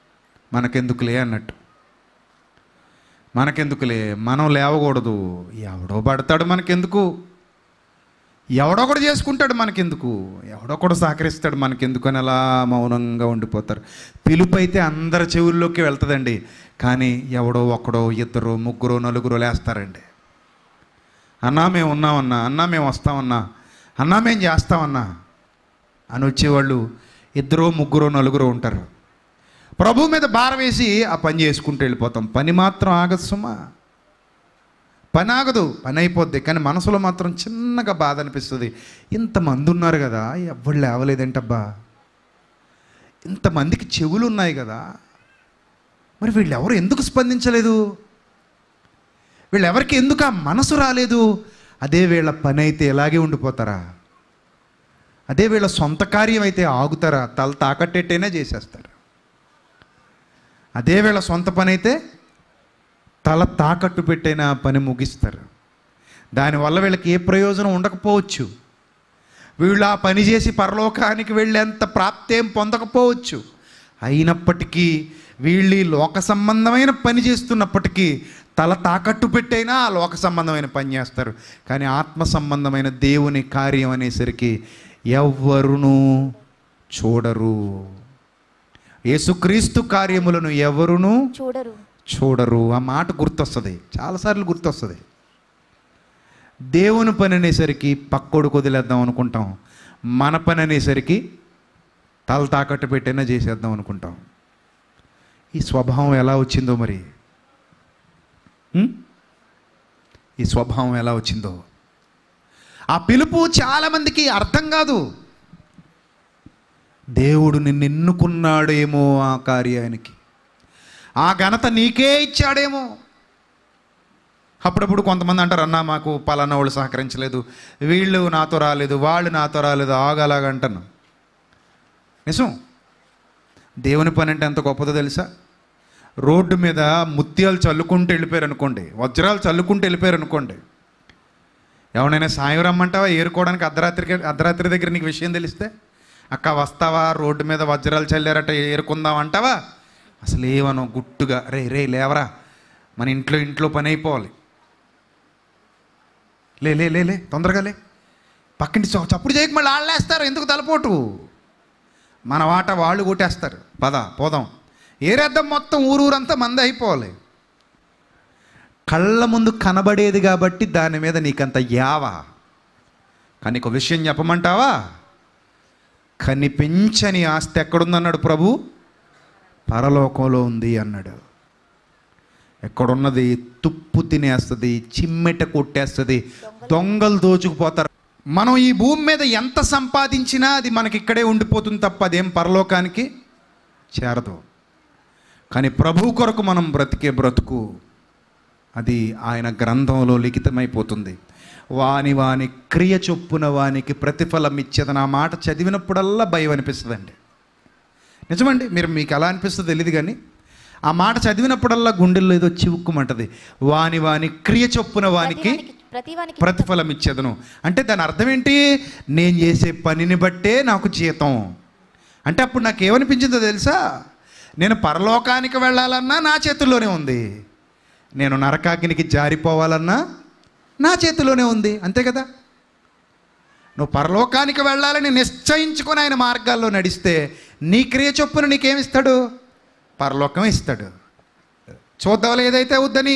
మనకెందుకులే అన్నట్టు మనకెందుకులే మనం లేవకూడదు ఎవడో పడతాడు మనకెందుకు ఎవడో కూడా చేసుకుంటాడు మనకెందుకు ఎవడో కూడా సహకరిస్తాడు మనకెందుకు అని అలా మౌనంగా ఉండిపోతారు పిలుపు అయితే అందరి చెవుల్లోకి వెళ్తుందండి కానీ ఎవడో ఒకడో ఇద్దరు ముగ్గురు నలుగురు లేస్తారండి అన్నా మేము ఉన్నామన్నా అన్నా మేము వస్తామన్నా అన్నా మేము చేస్తామన్నా అని వచ్చేవాళ్ళు ఇద్దరు ముగ్గురు నలుగురు ఉంటారు ప్రభు మీద భారం వేసి ఆ పని చేసుకుంటూ వెళ్ళిపోతాం పని మాత్రం ఆగదు సుమా పని ఆగదు పని అయిపోద్ది కానీ మనసులో మాత్రం చిన్నగా బాధ అనిపిస్తుంది ఇంతమంది ఉన్నారు కదా ఎవ్వరు లేవలేదేంటబ్బా ఇంతమందికి చెవులు ఉన్నాయి కదా మరి వీళ్ళు ఎవరు ఎందుకు స్పందించలేదు వీళ్ళెవరికి ఎందుకు ఆ మనసు రాలేదు అదే వీళ్ళ పని అయితే ఎలాగే ఉండిపోతారా అదే వీళ్ళ సొంత కార్యం అయితే ఆగుతారా తల తాకట్టేటైనా చేసేస్తారు అదే వీళ్ళ సొంత పని అయితే తల తాకట్టు పెట్టైనా పని ముగిస్తారు దానివల్ల వీళ్ళకి ఏ ప్రయోజనం ఉండకపోవచ్చు వీళ్ళు ఆ పని చేసి పరలోకానికి వెళ్ళేంత ప్రాప్తి ఏం పొందకపోవచ్చు అయినప్పటికీ వీళ్ళు ఈ లోక సంబంధమైన పని చేస్తున్నప్పటికీ తల తాకట్టు పెట్టైనా ఆ లోక సంబంధమైన పని చేస్తారు కానీ ఆత్మ సంబంధమైన దేవుని కార్యం అనేసరికి ఎవ్వరును చూడరు యేసుక్రీస్తు కార్యములను ఎవరును చూడరు చూడరు ఆ మాట గుర్తొస్తుంది చాలాసార్లు గుర్తొస్తుంది దేవుని పని అనేసరికి పక్కోడు కొదిలేద్దాం అనుకుంటాం మన పని అనేసరికి తల తాకట్టు పెట్టైనా చేసేద్దాం అనుకుంటాం ఈ స్వభావం ఎలా వచ్చిందో మరి ఉం? ఈ స్వభావం ఎలా వచ్చిందో ఆ పిలుపు చాలామందికి అర్థం కాదు దేవుడు నిన్ను ఎన్నుకున్నాడేమో ఆ కార్యానికి ఆ ఘనత నీకే ఇచ్చాడేమో అప్పుడప్పుడు కొంతమంది అంటారు అన్నా మాకు పలానా వాళ్ళు సహకరించలేదు వీళ్ళు నాతో రాలేదు వాళ్ళు నాతో రాలేదు ఆగలాగా అంటాను నిజం దేవుని పని అంటే ఎంత గొప్పదో తెలుసా రోడ్డు మీద ముత్యాలు చల్లుకుంటూ వెళ్ళిపోయారు అనుకోండి వజ్రాలు చల్లుకుంటూ వెళ్ళిపోయారు అనుకోండి ఎవరైనా సాయం రమ్మంటావా ఏరుకోవడానికి అర్ధరాత్రికి అర్ధరాత్రి దగ్గర నీకు విషయం తెలిస్తే అక్క వస్తావా రోడ్డు మీద వజ్రాలు చల్లారట ఏరుకుందాం అంటావా అసలు ఏమనో గుట్టుగా రే రే లేవరా మన ఇంట్లో ఇంట్లో పని అయిపోవాలి లే లే లే లే తొందరగా లే పక్కింటి చ- చప్పుడు చేయక మళ్ళీ ఆళ్ళేస్తారు ఎందుకు తలపోటు మన వాట వాళ్ళు కొట్టేస్తారు పద పోదాం ఏరేద్దాం మొత్తం ఊరూరంతా మంది అయిపోవాలి కళ్ళ ముందు కనబడేది కాబట్టి దాని మీద నీకంత యావా కానీ ఒక విషయం చెప్పమంటావా కనిపించని ఆస్తి ఎక్కడుందన్నాడు ప్రభు పరలోకంలో ఉంది అన్నాడు ఎక్కడున్నది తుప్పు తినేస్తుంది చిమ్మెట కొట్టేస్తుంది దొంగలు దోచుకుపోతారు మనం ఈ భూమి మీద ఎంత సంపాదించినా అది మనకి ఇక్కడే ఉండిపోతుంది తప్ప అదేం పరలోకానికి చేరదు కానీ ప్రభు కొరకు మనం బ్రతికే బ్రతుకు అది ఆయన గ్రంథంలో లిఖితమైపోతుంది వాని వాని క్రియ చొప్పున వానికి ప్రతిఫలం ఇచ్చేదని ఆ మాట చదివినప్పుడల్లా భయం అనిపిస్తుందండి నిజమండి మీరు మీకు ఎలా అనిపిస్తుందో తెలియదు కానీ ఆ మాట చదివినప్పుడల్లా గుండెల్లో ఏదో చివుక్కుమంటది వాని వాని క్రియ చొప్పున వానికి ప్రతి వానికి ప్రతిఫలం ఇచ్చేదను అంటే దాని అర్థం ఏంటి నేను చేసే పనిని బట్టే నాకు జీతం అంటే అప్పుడు నాకు ఏమనిపించిందో తెలుసా నేను పరలోకానికి వెళ్ళాలన్నా నా చేతుల్లోనే ఉంది నేను నరకాగ్నికి జారిపోవాలన్నా నా చేతిలోనే ఉంది అంతే కదా నువ్వు పరలోకానికి వెళ్ళాలని నిశ్చయించుకొని ఆయన మార్గాల్లో నడిస్తే నీ క్రియ చొప్పున నీకేమిస్తాడు పరలోకం ఇస్తాడు చూద్దాం ఏదైతే వద్దని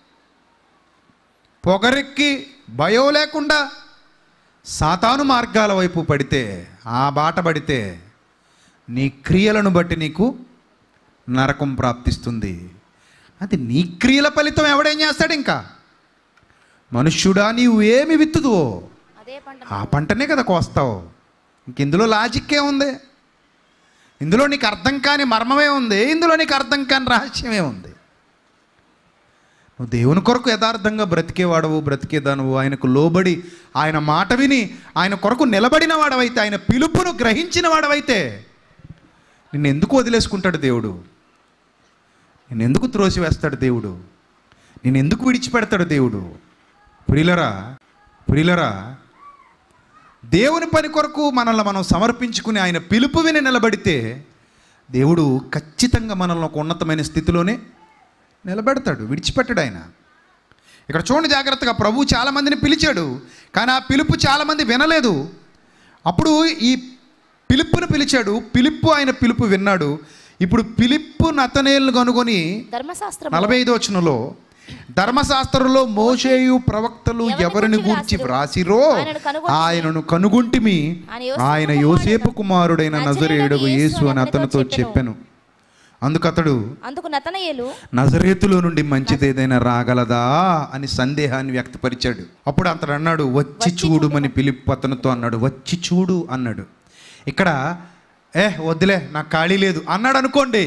పొగరెక్కి భయం లేకుండా సాతాను మార్గాల వైపు పడితే ఆ బాట పడితే నీ క్రియలను బట్టి నీకు నరకం ప్రాప్తిస్తుంది అది నీ క్రియల ఫలితం ఎవడేం చేస్తాడు ఇంకా మనుష్యుడా నీవు ఏమి విత్తుదువో అదే పంట ఆ పంటనే కదా కోస్తావు ఇంక ఇందులో లాజిక్కే ఉంది ఇందులో నీకు అర్థం కాని మర్మమే ఉంది ఇందులో నీకు అర్థం కాని రహస్యమే ఉంది నువ్వు దేవుని కొరకు యథార్థంగా బ్రతికేవాడవు బ్రతికేదానువు ఆయనకు లోబడి ఆయన మాట విని ఆయన కొరకు నిలబడిన వాడవైతే ఆయన పిలుపును గ్రహించిన వాడవైతే నిన్ను ఎందుకు వదిలేసుకుంటాడు దేవుడు నిన్ను ఎందుకు త్రోసివేస్తాడు దేవుడు నిన్ను ఎందుకు విడిచిపెడతాడు దేవుడు ప్రియులరా ప్రియులరా దేవుని పని కొరకు మనల్ని మనం సమర్పించుకుని ఆయన పిలుపు విని నిలబడితే దేవుడు ఖచ్చితంగా మనల్ని ఒక ఉన్నతమైన స్థితిలోనే నిలబెడతాడు విడిచిపెట్టడు ఆయన ఇక్కడ చూడండి జాగ్రత్తగా ప్రభు చాలామందిని పిలిచాడు కానీ ఆ పిలుపు చాలామంది వినలేదు అప్పుడు ఈ పిలుపును పిలిచాడు పిలుపు ఆయన పిలుపు విన్నాడు ఇప్పుడు పిలుపు నతనేళ్ళు కనుగొని ధర్మశాస్త్రం నలభై ఐదో వచనంలో ధర్మశాస్త్రంలో మోషేయు ప్రవక్తలు ఎవరిని ఎవరిని గూర్చి గూర్చి వ్రాసిరో ఆయనను కనుగొంటిమి. ఆయనను కనుగొంటిమి ఆయన యోసేపు ఆయన కుమారుడైన యోసేపు కుమారుడైన నజరేయుడగు నజరేయుడగు యేసు అని అతనితో చెప్పెను. చెప్పాను అందుకతడు అందుకు నతనయేలు నజరేతులో నుండి మంచిది ఏదైనా రాగలదా అని సందేహాన్ని వ్యక్తపరిచాడు అప్పుడు అతడు అన్నాడు వచ్చి చూడుమని పిలిప్ అతనితో అన్నాడు వచ్చి చూడు అన్నాడు ఇక్కడ ఏ వద్దులే నాకు ఖాళీ లేదు అన్నాడు అనుకోండి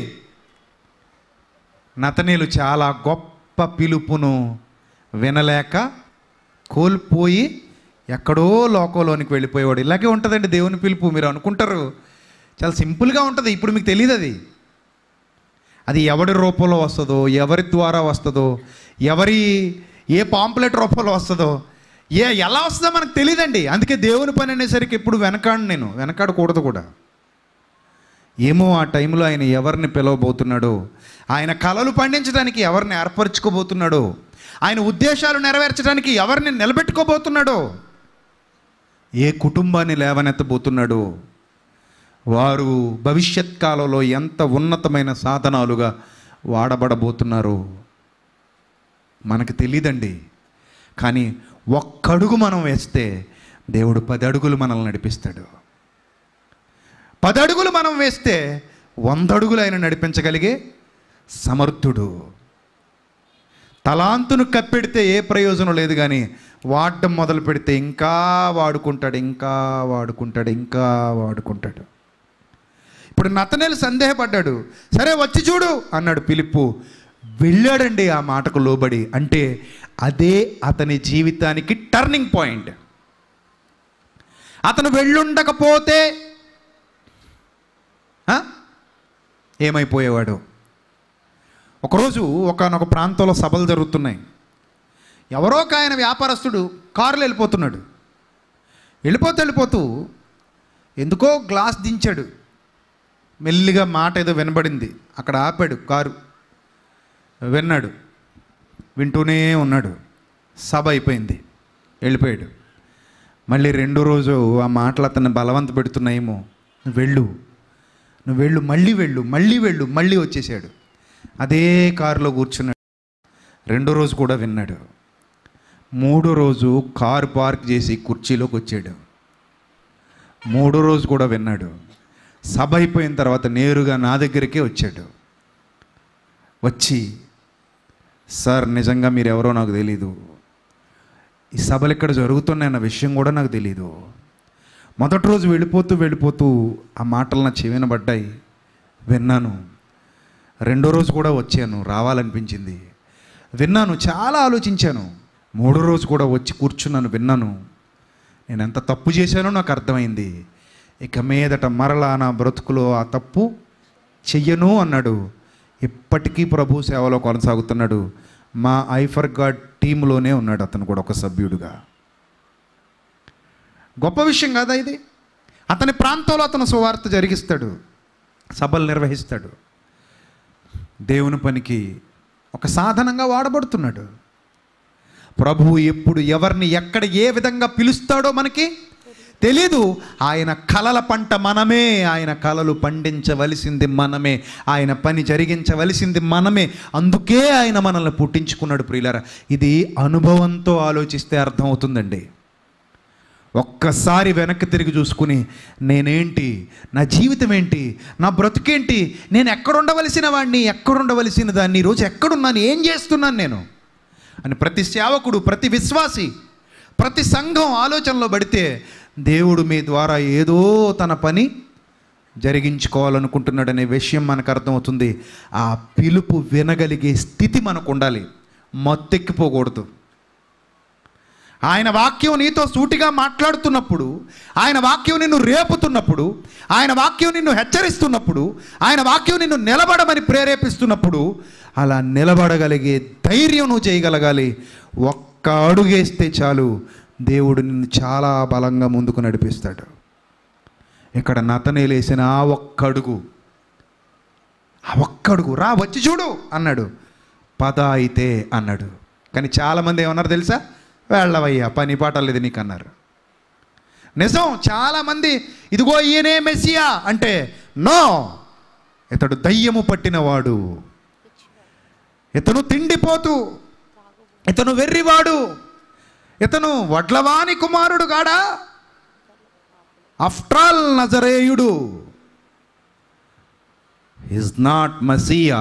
నతనీలు చాలా గొప్ప పిలుపును వినలేక కోల్పోయి ఎక్కడో లోకంలోనికి వెళ్ళిపోయేవాడు ఇలాగే ఉంటుందండి దేవుని పిలుపు మీరు అనుకుంటారు చాలా సింపుల్గా ఉంటుంది ఇప్పుడు మీకు తెలియదు అది అది ఎవరి రూపంలో వస్తుందో ఎవరి ద్వారా వస్తుందో ఎవరి ఏ పాంప్లెట్ రూపంలో వస్తుందో ఏ ఎలా వస్తుందో మనకు తెలియదండి అందుకే దేవుని పని అనేసరికి ఎప్పుడు వెనకాడు నేను వెనకాడకూడదు కూడా ఏమో ఆ టైంలో ఆయన ఎవరిని పిలవబోతున్నాడో ఆయన కళలు పండించడానికి ఎవరిని ఏర్పరచుకోబోతున్నాడో ఆయన ఉద్దేశాలు నెరవేర్చడానికి ఎవరిని నిలబెట్టుకోబోతున్నాడో ఏ కుటుంబాన్ని లేవనెత్తబోతున్నాడో వారు భవిష్యత్ కాలంలో ఎంత ఉన్నతమైన సాధనాలుగా వాడబడబోతున్నారో మనకు తెలియదండి కానీ ఒక్కడుగు మనం వేస్తే దేవుడు పది అడుగులు మనల్ని నడిపిస్తాడు పది అడుగులు మనం వేస్తే వంద అడుగులు ఆయన నడిపించగలిగే సమర్థుడు తలాంతును కప్పెడితే ఏ ప్రయోజనం లేదు కానీ వాడడం మొదలు పెడితే ఇంకా వాడుకుంటాడు ఇంకా వాడుకుంటాడు ఇంకా వాడుకుంటాడు ఇప్పుడు నతనేలు సందేహపడ్డాడు సరే వచ్చి చూడు అన్నాడు పిలుపు వెళ్ళాడండి ఆ మాటకు లోబడి అంటే అదే అతని జీవితానికి టర్నింగ్ పాయింట్ అతను వెళ్ళుండకపోతే ఆ? ఏమైపోయేవాడు ఒకరోజు ఒకనొక ప్రాంతంలో సభలు జరుగుతున్నాయి ఎవరో ఒక ఆయన వ్యాపారస్తుడు కారులో వెళ్ళిపోతున్నాడు వెళ్ళిపోతూ వెళ్ళిపోతూ ఎందుకో గ్లాస్ దించాడు మెల్లిగా మాట ఏదో వినబడింది అక్కడ ఆపాడు కారు విన్నాడు వింటూనే ఉన్నాడు సభ అయిపోయింది వెళ్ళిపోయాడు మళ్ళీ రెండో రోజు ఆ మాటలు అతన్ని బలవంత పెడుతున్నాయేమో నువ్వు వెళ్ళు నువ్వు వెళ్ళు మళ్ళీ వెళ్ళు మళ్ళీ వెళ్ళు మళ్ళీ వచ్చేసాడు అదే కారులో కూర్చున్నాడు రెండో రోజు కూడా విన్నాడు మూడో రోజు కారు పార్క్ చేసి కుర్చీలోకి వచ్చాడు మూడో రోజు కూడా విన్నాడు సభ అయిపోయిన తర్వాత నేరుగా నా దగ్గరికే వచ్చాడు వచ్చి సార్ నిజంగా మీరు ఎవరో నాకు తెలీదు ఈ సభలు ఇక్కడ జరుగుతున్నాయన్న విషయం కూడా నాకు తెలీదు మొదటి రోజు వెళ్ళిపోతూ వెళ్ళిపోతూ ఆ మాటలు నా చెవిన పడ్డాయి విన్నాను రెండో రోజు కూడా వచ్చాను రావాలనిపించింది విన్నాను చాలా ఆలోచించాను మూడో రోజు కూడా వచ్చి కూర్చున్నాను విన్నాను నేను ఎంత తప్పు చేశానో నాకు అర్థమైంది ఇక మీదట మరలా నా బ్రతుకులో ఆ తప్పు చెయ్యను అన్నాడు ఇప్పటికీ ప్రభు సేవలో కొనసాగుతున్నాడు మా ఐఫర్ గాడ్ టీంలోనే ఉన్నాడు అతను కూడా ఒక సభ్యుడుగా గొప్ప విషయం కాదా ఇది అతని ప్రాంతంలో అతను సువార్త జరిగిస్తాడు సభలు నిర్వహిస్తాడు దేవుని పనికి ఒక సాధనంగా వాడబడుతున్నాడు ప్రభువు ఎప్పుడు ఎవరిని ఎక్కడ ఏ విధంగా పిలుస్తాడో మనకి తెలీదు ఆయన కలల పంట మనమే ఆయన కలలు పండించవలసింది మనమే ఆయన పని జరిగించవలసింది మనమే అందుకే ఆయన మనల్ని పుట్టించుకున్నాడు ప్రియులారా ఇది అనుభవంతో ఆలోచిస్తే అర్థమవుతుందండి ఒక్కసారి వెనక్కి తిరిగి చూసుకుని నేనేంటి నా జీవితం ఏంటి నా బ్రతుకేంటి నేను ఎక్కడుండవలసిన వాడిని ఎక్కడుండవలసిన దాన్ని ఈరోజు ఎక్కడున్నాను ఏం చేస్తున్నాను నేను అని ప్రతి సేవకుడు ప్రతి విశ్వాసి ప్రతి సంఘం ఆలోచనలో పడితే దేవుడు మీ ద్వారా ఏదో తన పని జరిగించుకోవాలనుకుంటున్నాడనే విషయం మనకు అర్థమవుతుంది ఆ పిలుపు వినగలిగే స్థితి మనకు ఉండాలి మత్తెక్కిపోకూడదు ఆయన వాక్యం నీతో సూటిగా మాట్లాడుతున్నప్పుడు ఆయన వాక్యం నిన్ను రేపుతున్నప్పుడు ఆయన వాక్యం నిన్ను హెచ్చరిస్తున్నప్పుడు ఆయన వాక్యం నిన్ను నిలబడమని ప్రేరేపిస్తున్నప్పుడు అలా నిలబడగలిగే ధైర్యం నువ్వు చేయగలగాలి ఒక్క అడుగేస్తే చాలు దేవుడు నిన్ను చాలా బలంగా ముందుకు నడిపిస్తాడు ఇక్కడ నతనేలేసిన ఆ ఒక్క అడుగు ఆ ఒక్క అడుగు రా వచ్చి చూడు అన్నాడు పద అయితే అన్నాడు కానీ చాలామంది ఏమన్నారు తెలుసా వెళ్ళవయ్యా పని పాట లేదు నీకు అన్నారు నిజం చాలామంది ఇదిగో ఈయనే మెస్సియా అంటే నో ఇతడు దయ్యము పట్టినవాడు ఇతను తిండిపోతూ ఇతను వెర్రివాడు ఇతను వడ్లవాని కుమారుడు గాడా ఆఫ్ట్రాల్ నజరేయుడు ఈజ్ నాట్ మసియా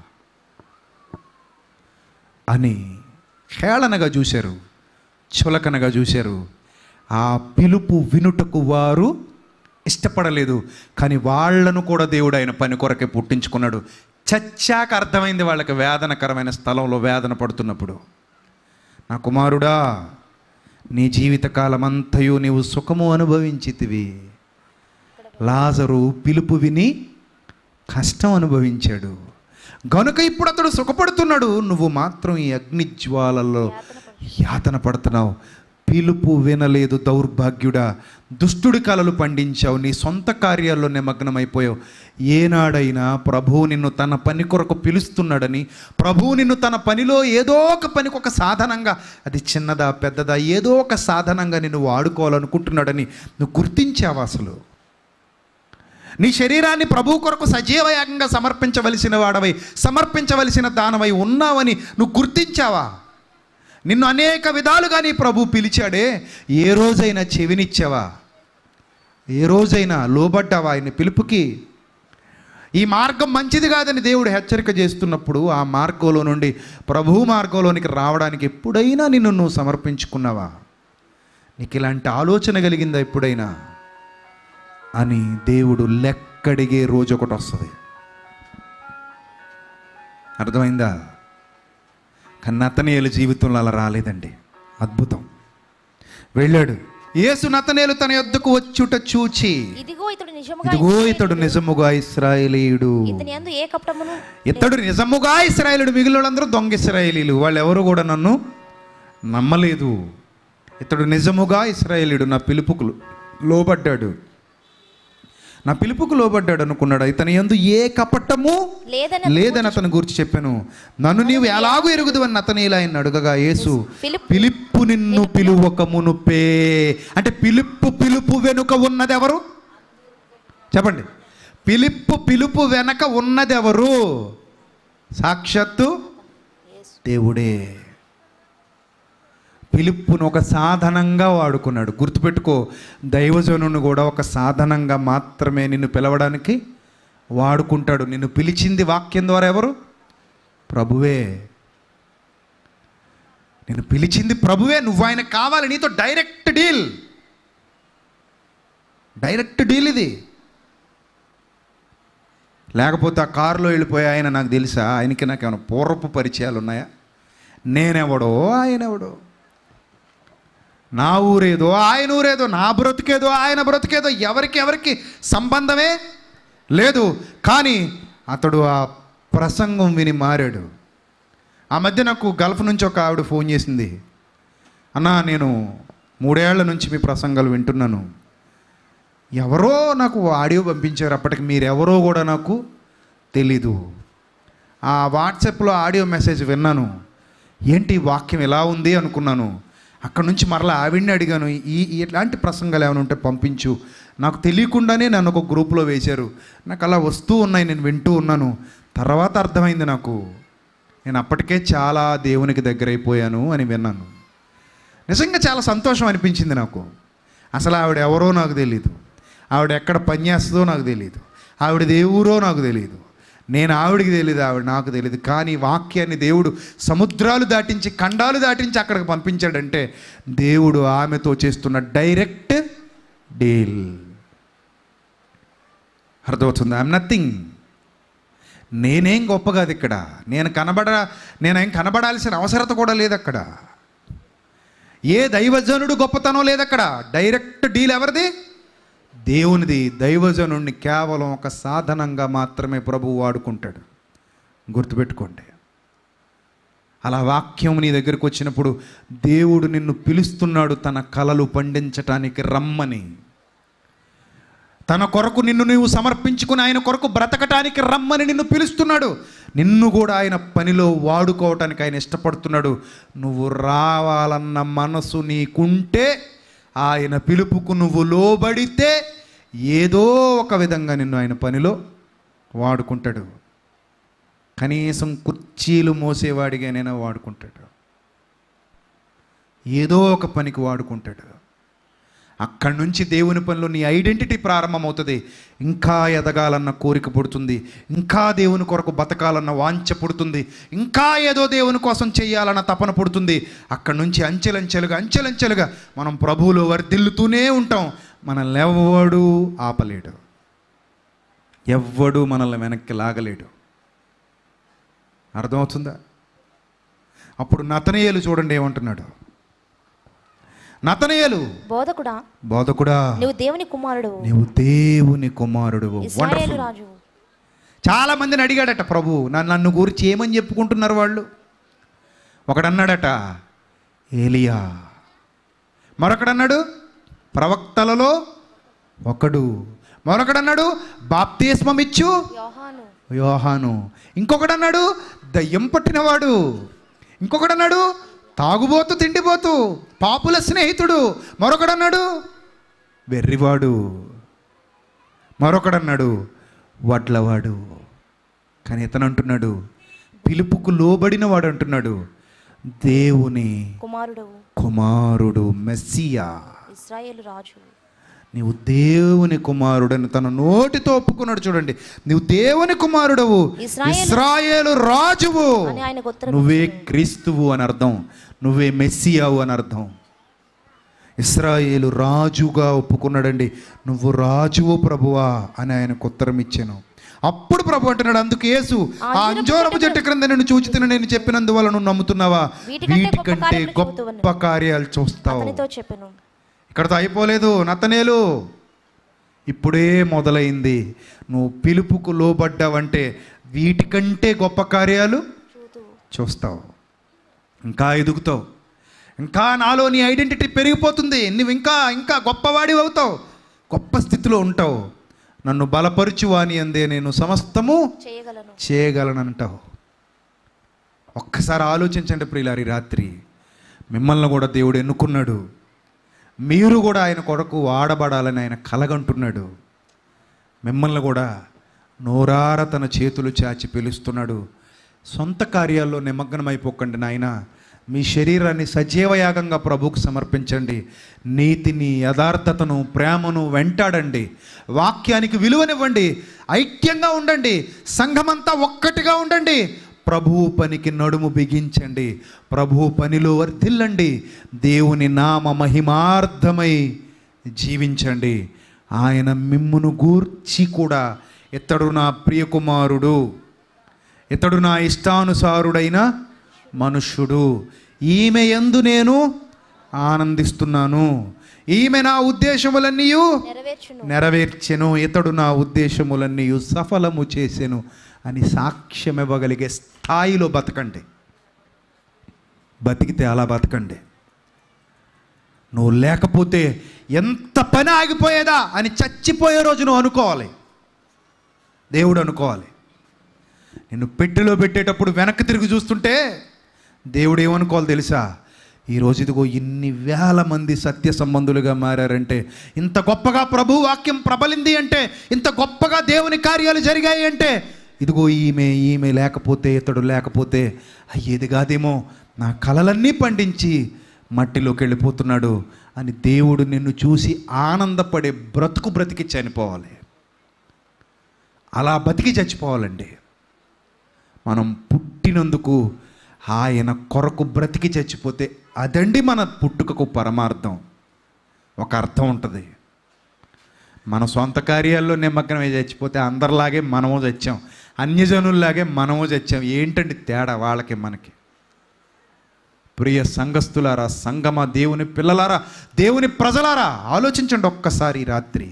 అని హేళనగా చూశారు చులకనగా చూశారు ఆ పిలుపు వినుటకు వారు ఇష్టపడలేదు కానీ వాళ్ళను కూడా దేవుడు ఆయన పని కొరకే పుట్టించుకున్నాడు చచ్చాక అర్థమైంది వాళ్ళకి వేదనకరమైన స్థలంలో వేదన పడుతున్నప్పుడు నా కుమారుడా నీ జీవితకాలమంతయు నీవు సుఖము అనుభవించితివి లాజరు పిలుపు విని కష్టం అనుభవించాడు గనుక ఇప్పుడు అతడు సుఖపడుతున్నాడు నువ్వు మాత్రం ఈ అగ్నిజ్వాలలో యాతన పడుతున్నావు పిలుపు వినలేదు దౌర్భాగ్యుడా దుష్టుడి కలలు పండించావు నీ సొంత కార్యాల్లో నిమగ్నమైపోయావు ఏనాడైనా ప్రభువు నిన్ను తన పని కొరకు పిలుస్తున్నాడని ప్రభువు నిన్ను తన పనిలో ఏదో ఒక పనికి ఒక సాధనంగా అది చిన్నదా పెద్దదా ఏదో ఒక సాధనంగా నిన్ను వాడుకోవాలనుకుంటున్నాడని నువ్వు గుర్తించావు అసలు నీ శరీరాన్ని ప్రభు కొరకు సజీవయాగంగా సమర్పించవలసిన వాడవై సమర్పించవలసిన దానవై ఉన్నావని నువ్వు గుర్తించావా నిన్ను అనేక విధాలుగా నీ ప్రభు పిలిచాడే ఏ రోజైనా చెవినిచ్చావా ఏ రోజైనా లోబడ్డావా ఆయన పిలుపుకి ఈ మార్గం మంచిది కాదని దేవుడు హెచ్చరిక చేస్తున్నప్పుడు ఆ మార్గంలో నుండి ప్రభు మార్గంలోనికి రావడానికి ఎప్పుడైనా నిన్ను నువ్వు సమర్పించుకున్నావా నీకు ఇలాంటి ఆలోచన కలిగిందా ఎప్పుడైనా అని దేవుడు లెక్కడిగే రోజు ఒకటి వస్తుంది అర్థమైందా కానీ నతనేలు జీవితంలో అలా రాలేదండి అద్భుతం వెళ్ళాడు యేసు నతనేలు తన యొద్దకు వచ్చుట చూచి ఇదిగో ఇతడు నిజముగా ఇదిగో ఇతడు నిజముగా ఇస్రాయేలీయుడు ఇతని యందు ఏ కపటమును ఇతడు నిజముగా ఇస్రాయేలుడు మిగిలినందరూ దొంగ ఇస్రాయేలీలు వాళ్ళు ఎవరు కూడా నన్ను నమ్మలేదు ఇతడు నిజముగా ఇస్రాయేలీయుడు నా పిలుపుకు లోబడ్డాడు నా పిలుపుకు లోబడ్డాడు అనుకున్నాడు ఇతని యందు ఏ కపటము లేదని లేదని అతను గురించి చెప్పాను నన్ను నీవు ఎలాగూ ఎరుగుదు అని అతను ఇలా ఆయన అడుగగా యేసు ఫిలిప్ పిలుపు నిన్ను పిలువక మునుపే అంటే పిలుపు పిలుపు వెనుక ఉన్నది ఎవరు చెప్పండి పిలుపు పిలుపు వెనక ఉన్నది ఎవరు సాక్షాత్తు దేవుడే పిలుపును ఒక సాధనంగా వాడుకున్నాడు గుర్తుపెట్టుకో దైవజనుని కూడా ఒక సాధనంగా మాత్రమే నిన్ను పిలవడానికి వాడుకుంటాడు నిన్ను పిలిచింది వాక్యం ద్వారా ఎవరు ప్రభువే నిన్ను పిలిచింది ప్రభువే నువ్వు ఆయన కావాలి నీతో డైరెక్ట్ డీల్ డైరెక్ట్ డీల్ ఇది లేకపోతే ఆ కారులో వెళ్ళిపోయి ఆయన నాకు తెలుసా ఆయనకి నాకు ఏమైనా పూర్వపు పరిచయాలు ఉన్నాయా నేనెవడో ఆయనెవడో నా ఊరేదో ఆయన ఊరేదో నా బ్రతుకేదో ఆయన బ్రతుకేదో ఎవరికి ఎవరికి సంబంధమే లేదు కానీ అతడు ఆ ప్రసంగం విని మారాడు ఆ మధ్య నాకు గల్ఫ్ నుంచి ఒక ఆవిడ ఫోన్ చేసింది అన్నా నేను మూడేళ్ల నుంచి మీ ప్రసంగాలు వింటున్నాను ఎవరో నాకు ఆడియో పంపించారు అప్పటికి మీరెవరో కూడా నాకు తెలీదు ఆ వాట్సాప్లో ఆడియో మెసేజ్ విన్నాను ఏంటి ఈ వాక్యం ఎలా ఉంది అనుకున్నాను అక్కడ నుంచి మరలా ఆవిడ్ని అడిగాను ఈ ఈ ఇలాంటి ప్రసంగాలు ఏమైనా ఉంటే పంపించు నాకు తెలియకుండానే నన్ను ఒక గ్రూప్లో వేశారు నాకు అలా వస్తూ ఉన్నాయి నేను వింటూ ఉన్నాను తర్వాత అర్థమైంది నాకు నేను అప్పటికే చాలా దేవునికి దగ్గరైపోయాను అని విన్నాను నిజంగా చాలా సంతోషం అనిపించింది నాకు అసలు ఆవిడ ఎవరో నాకు తెలియదు ఆవిడ ఎక్కడ పనిచేస్తుందో నాకు తెలియదు ఆవిడ దేవురో నాకు తెలియదు నేను ఆవిడికి తెలియదు ఆవిడ నాకు తెలియదు కానీ వాక్యాన్ని దేవుడు సముద్రాలు దాటించి ఖండాలు దాటించి అక్కడికి పంపించాడంటే దేవుడు ఆమెతో చేస్తున్న డైరెక్ట్ డీల్ అర్థమవుతుంది ఐఎమ్ నథింగ్ నేనేం గొప్ప కాదు ఇక్కడ నేను కనబడ నేనేం కనబడాల్సిన అవసరత కూడా లేదు అక్కడ ఏ దైవజనుడు గొప్పతనం లేదు అక్కడ డైరెక్ట్ డీల్ ఎవరిది దేవునిది దైవజనుడిని కేవలం ఒక సాధనంగా మాత్రమే ప్రభువు వాడుకుంటాడు గుర్తుపెట్టుకోండి అలా వాక్యం నీ దగ్గరికి వచ్చినప్పుడు దేవుడు నిన్ను పిలుస్తున్నాడు తన కలలు పండించటానికి రమ్మని తన కొరకు నిన్ను నీవు సమర్పించుకుని ఆయన కొరకు బ్రతకటానికి రమ్మని నిన్ను పిలుస్తున్నాడు నిన్ను కూడా ఆయన పనిలో వాడుకోవటానికి ఆయన ఇష్టపడుతున్నాడు నువ్వు రావాలన్న మనసు నీకుంటే ఆయన పిలుపుకు నువ్వు లోబడితే ఏదో ఒక విధంగా నిన్ను ఆయన పనిలో వాడుకుంటాడు కనీసం కుర్చీలు మోసేవాడిగానైనా వాడుకుంటాడు ఏదో ఒక పనికి వాడుకుంటాడు అక్కడి నుంచి దేవుని పనిలో నీ ఐడెంటిటీ ప్రారంభమవుతుంది ఇంకా ఎదగాలన్న కోరిక పుడుతుంది ఇంకా దేవుని కొరకు బతకాలన్న వాంఛ పుడుతుంది ఇంకా ఏదో దేవుని కోసం చేయాలన్న తపన పుడుతుంది అక్కడి నుంచి అంచెలంచెలుగా అంచెలంచెలుగా మనం ప్రభువులో వర్ధిల్లుతూనే ఉంటాం మనల్ని ఎవ్వడు ఆపలేడు ఎవ్వడు మనల్ని వెనక్కి లాగలేడు అర్థమవుతుందా అప్పుడు నతనయ్యలు చూడండి ఏమంటున్నాడు నతనయ్యలు బోధకుడా బోధకుడా నువ్వు దేవుని కుమారుడు నీవు దేవుని కుమారుడు ఇస్రాయేలు రాజు చాలా మందిని అడిగాడట ప్రభు నన్ను నన్ను గురించి ఏమని చెప్పుకుంటున్నారు వాళ్ళు ఒకడన్నాడట ఏలియా మరొకడన్నాడు ప్రవక్తలలో ఒకడు మరొకడన్నాడు బాప్తిస్మం ఇచ్చు యోహాను యోహాను ఇంకొకడన్నాడు దయ్యం పట్టినవాడు ఇంకొకడన్నాడు తాగుబోతు తిండిపోతు పాపుల స్నేహితుడు మరొకడన్నాడు వెర్రివాడు మరొకడన్నాడు వడ్లవాడు కానీ ఇతను అంటున్నాడు పిలుపుకు లోబడిన వాడు అంటున్నాడు దేవుని కుమారుడు కుమారుడు మెస్సియా ఇస్రాయేలు రాజు నీవు దేవుని కుమారుడని తన నోటితో ఒప్పుకున్నాడు చూడండి నీవు దేవుని కుమారుడవు ఇశ్రాయేలు- ఇస్రాయేలు రాజువు అని ఆయనకు ఉత్తరం నువ్వే క్రీస్తువు అని అర్థం నువ్వే మెస్సియావు అని అర్థం ఇస్రాయేలు రాజుగా ఒప్పుకున్నాడండి నువ్వు రాజువు ప్రభువా అని ఆయనకు ఉత్తరం ఇచ్చాను అప్పుడు ప్రభు అంటున్నాడు అందుకు యేసు ఆ అంజోరపు చెట్టు క్రింద నేను చూచితిన నేను చెప్పినందువల్ల నువ్వు నమ్ముతున్నావా వీటికంటే గొప్ప వీటికంటే కార్యములు గొప్ప చెబుతువను. కార్యాలు చూస్తావు అతనితో చెప్పాను ఇక్కడతో అయిపోలేదు నతనేలు ఇప్పుడే మొదలైంది నువ్వు పిలుపుకు లోబడ్డావంటే వీటికంటే గొప్ప కార్యాలు చూతూ చూస్తావు ఇంకా ఎదుగుతావు ఇంకా నాలో నీ ఐడెంటిటీ పెరిగిపోతుంది నువ్వు ఇంకా ఇంకా గొప్పవాడి అవుతావు గొప్ప స్థితిలో ఉంటావు నన్ను బలపరుచు వాని అందే నేను సమస్తము చేయగలను చేయగలనంటావు ఒక్కసారి ఆలోచించండి ప్రియులారి రాత్రి మిమ్మల్ని కూడా దేవుడు ఎన్నుకున్నాడు మీరు కూడా ఆయన కొరకు వాడబడాలని ఆయన కలగంటున్నాడు మిమ్మల్ని కూడా నోరార తన చేతులు చాచి పిలుస్తున్నాడు సొంత కార్యాల్లో నిమగ్నమైపోకండి నాయన మీ శరీరాన్ని సజీవయాగంగా ప్రభువుకు సమర్పించండి నీతిని యథార్థతను ప్రేమను వెంటాడండి వాక్యానికి విలువనివ్వండి ఐక్యంగా ఉండండి సంఘమంతా ఒక్కటిగా ఉండండి ప్రభువు పనికి నడుము బిగించండి ప్రభువు పనిలో వర్ధిల్లండి దేవుని నామ మహిమార్థమై జీవించండి ఆయన మిమ్మును గూర్చి కూడా ఇతడు నా ప్రియకుమారుడు ఇతడు నా ఇష్టానుసారుడైన మనుష్యుడు ఈమె యందు నేను ఆనందిస్తున్నాను ఈమె నా ఉద్దేశములన్నీ నెరవేర్చును నెరవేర్చెను ఇతడు నా ఉద్దేశములన్నీ సఫలము చేసెను అని సాక్ష్యం ఇవ్వగలిగే స్థాయిలో బతకండి బతికితే అలా బతకండి నువ్వు లేకపోతే ఎంత పని ఆగిపోయేదా అని చచ్చిపోయే రోజు నువ్వు అనుకోవాలి దేవుడు అనుకోవాలి నిన్ను పెట్టెలో పెట్టేటప్పుడు వెనక్కి తిరిగి చూస్తుంటే దేవుడు ఏమనుకోవాలి తెలుసా ఈరోజు ఇదిగో ఇన్ని వేల మంది సత్య సంబంధులుగా మారారంటే ఇంత గొప్పగా ప్రభు వాక్యం ప్రబలింది అంటే ఇంత గొప్పగా దేవుని కార్యాలు జరిగాయి అంటే ఇదిగో ఈమె ఈమె లేకపోతే ఇతడు లేకపోతే అయ్యేది కాదేమో నా కలలన్నీ పండించి మట్టిలోకి వెళ్ళిపోతున్నాడు అని దేవుడు నిన్ను చూసి ఆనందపడే బ్రతుకు బ్రతికి చనిపోవాలి అలా బతికి చచ్చిపోవాలండి మనం పుట్టినందుకు ఆయన కొరకు బ్రతికి చచ్చిపోతే అదండి మన పుట్టుకకు పరమార్థం ఒక అర్థం ఉంటుంది మన సొంత కార్యాల్లో నిమగ్నమై చచ్చిపోతే అందరిలాగే మనము చచ్చాం అన్యజనుల్లాగే మనము చచ్చాం ఏంటండి తేడా వాళ్ళకి మనకి ప్రియ సంఘస్థులారా సంగమ దేవుని పిల్లలారా దేవుని ప్రజలారా ఆలోచించండి ఒక్కసారి ఈ రాత్రి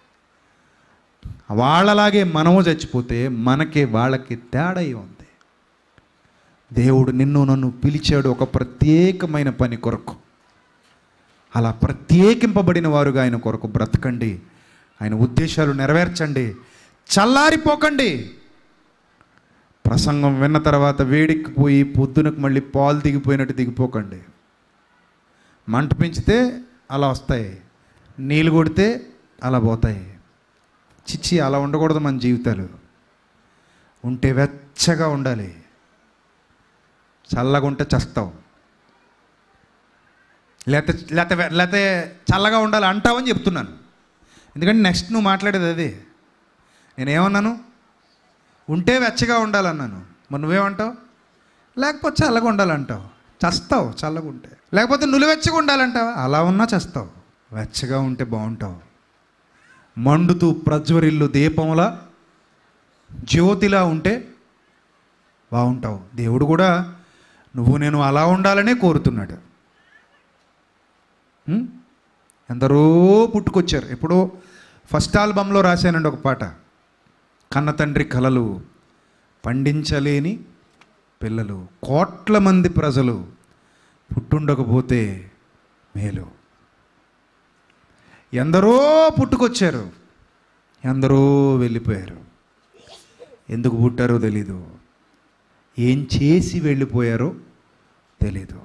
వాళ్ళలాగే మనము చచ్చిపోతే మనకి వాళ్ళకి తేడా ఉంది దేవుడు నిన్ను నన్ను పిలిచాడు ఒక ప్రత్యేకమైన పని కొరకు అలా ప్రత్యేకింపబడిన వారుగా ఆయన కొరకు బ్రతకండి ఆయన ఉద్దేశాలు నెరవేర్చండి చల్లారిపోకండి ప్రసంగం విన్న తర్వాత వేడెక్కిపోయి పొద్దునకు మళ్ళీ పాలు దిగిపోయినట్టు దిగిపోకండి మంట పెంచితే అలా వస్తాయి నీళ్ళు కొడితే అలా పోతాయి చిచ్చి అలా ఉండకూడదు మన జీవితాలు ఉంటే వెచ్చగా ఉండాలి చల్లగా ఉంటే చస్తావు లేకపోతే లేకపోతే లేకపోతే చల్లగా ఉండాలి అంటావని చెప్తున్నాను ఎందుకంటే నెక్స్ట్ నువ్వు మాట్లాడేది అదే నేనేమన్నాను ఉంటే వెచ్చగా ఉండాలన్నాను మరి నువ్వేమంటావు లేకపోతే చల్లగా ఉండాలంటావు చస్తావు చల్లగా ఉంటే లేకపోతే నువ్వు వెచ్చగా ఉండాలంటావా అలా ఉన్నా చస్తావు వెచ్చగా ఉంటే బాగుంటావు మండుతూ ప్రజ్వరిల్లు దీపంలా జ్యోతిలా ఉంటే బాగుంటావు దేవుడు కూడా నువ్వు నేను అలా ఉండాలనే కోరుతున్నాడు ఉం? ఎందరో పుట్టుకొచ్చారు ఎప్పుడో ఫస్ట్ ఆల్బంలో రాశానండి ఒక పాట కన్న తండ్రి కలలు పండించలేని పిల్లలు కోట్ల మంది ప్రజలు పుట్టుండకపోతే మేలు ఎందరో పుట్టుకొచ్చారు ఎందరో వెళ్ళిపోయారు ఎందుకు పుట్టారో తెలీదు ఏం చేసి వెళ్ళిపోయారో తెలీదు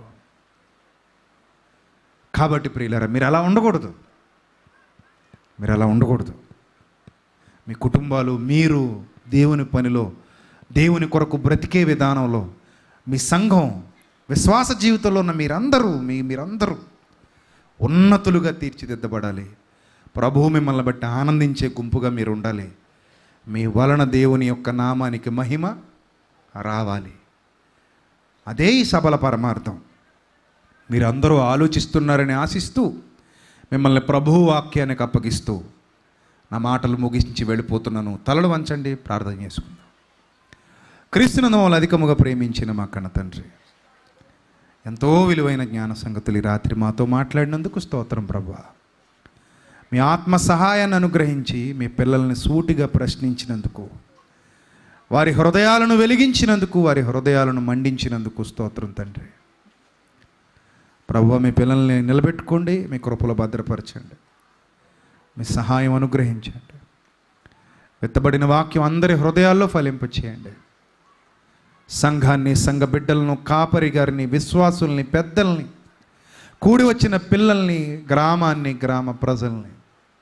కాబట్టి ప్రియులారా మీరు అలా ఉండకూడదు మీరు అలా ఉండకూడదు మీ కుటుంబాలు మీరు దేవుని పనిలో దేవుని కొరకు బ్రతికే విధానంలో మీ సంఘం విశ్వాస జీవితంలో ఉన్న మీరందరూ మీ మీరందరూ ఉన్నతులుగా తీర్చిదిద్దబడాలి ప్రభువు మిమ్మల్ని బట్టి ఆనందించే గుంపుగా మీరు ఉండాలి మీ వలన దేవుని యొక్క నామానికి మహిమ రావాలి అదే ఈ సభల పరమార్థం మీరందరూ ఆలోచిస్తున్నారని ఆశిస్తూ మిమ్మల్ని ప్రభువు వాక్యానికి అప్పగిస్తూ నా మాటలు ముగించి వెళ్ళిపోతున్నాను తలలు వంచండి ప్రార్థన చేసుకుందాం క్రీస్తునందు మమ్మల్ని అధికముగా ప్రేమించిన మా కన్న తండ్రి ఎంతో విలువైన జ్ఞాన సంగతులు ఈ రాత్రి మాతో మాట్లాడినందుకు స్తోత్రం ప్రభా మీ ఆత్మ సహాయాన్ని అనుగ్రహించి మీ పిల్లల్ని సూటిగా ప్రశ్నించినందుకు వారి హృదయాలను వెలిగించినందుకు వారి హృదయాలను మండించినందుకు స్తోత్రం తండ్రి ప్రభు మీ పిల్లల్ని నిలబెట్టుకోండి మీ కృపలో భద్రపరచండి మీ సహాయం అనుగ్రహించండి వెత్తబడిన వాక్యం అందరి హృదయాల్లో ఫలింపచేయండి సంఘాన్ని సంఘ బిడ్డలను కాపరి గారిని విశ్వాసుల్ని పెద్దల్ని కూడి వచ్చిన పిల్లల్ని గ్రామాన్ని గ్రామ ప్రజల్ని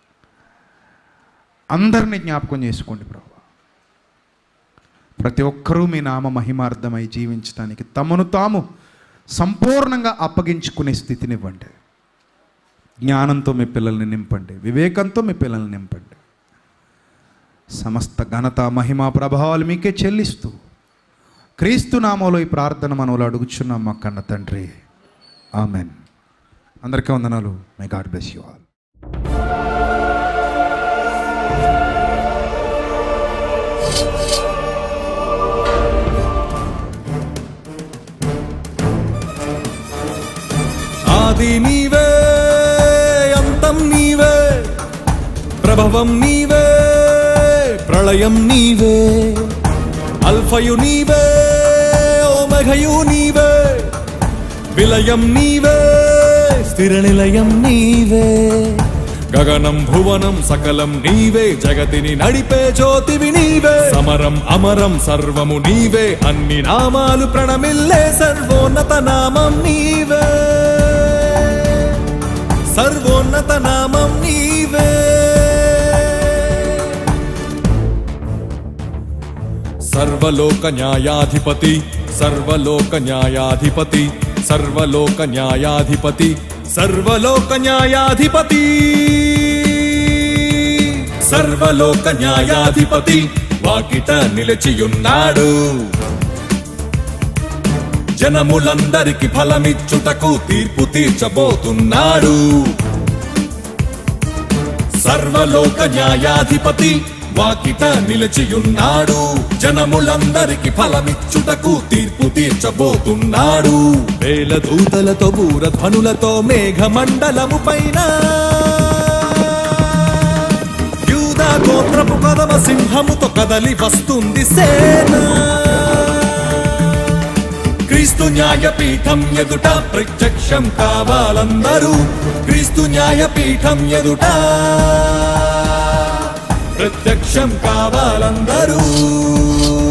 అందరినీ జ్ఞాపకం చేసుకోండి ప్రభు ప్రతి ఒక్కరూ మీ నామ మహిమార్థమై జీవించడానికి తమను తాము సంపూర్ణంగా అప్పగించుకునే స్థితినివ్వండి జ్ఞానంతో మీ పిల్లల్ని నింపండి వివేకంతో మీ పిల్లల్ని నింపండి సమస్త ఘనత మహిమ ప్రభావాలు మీకే చెల్లిస్తూ క్రీస్తు నామంలో ఈ ప్రార్థన మనలో అడుగుచున్నాం మా కన్న తండ్రి ఆమెన్ అందరికీ వందనాలు my God bless you all ఆది నీవే అంతం నీవే ప్రభవం నీవే ప్రళయం నీవే అల్ఫయు నీవే ఓమఘయు నీవే విలయం నీవే స్థిర నిలయం నీవే గగనం భువనం సకలం నీవే జగతిని నడిపే జ్యోతివి నీవే సమరం అమరం సర్వము నీవే అన్ని నామాలు ప్రణమిల్లే సర్వోన్నత నామం నీవే సర్వోన్నత నామం నీవే సర్వలోక న్యాయాధిపతి సర్వలోక న్యాయాధిపతి సర్వలోక న్యాయాధిపతి సర్వలోక న్యాయాధిపతి సర్వలోక న్యాయాధిపతి వాకిట నిలిచియున్నాడు జనములందరికి ఫలమిచ్చుటకు తీర్పు తీర్చబోతున్నాడు సర్వలోక న్యాయాధిపతి వాకిట నిలిచియున్నాడు జనములందరికి ఫలమిచ్చుటకు తీర్పు తీర్చబోతున్నాడు వేల దూతలతో బూరధ్వనులతో మేఘమండలము పైన యూదా గోత్రపు కదమ సింహముతో కదలి వస్తుంది సేన క్రీస్తు న్యాయపీఠం ఎదుట ప్రత్యక్షం కావాలందరూ క్రీస్తు న్యాయపీఠం ఎదుట ప్రత్యక్షం కావాలందరూ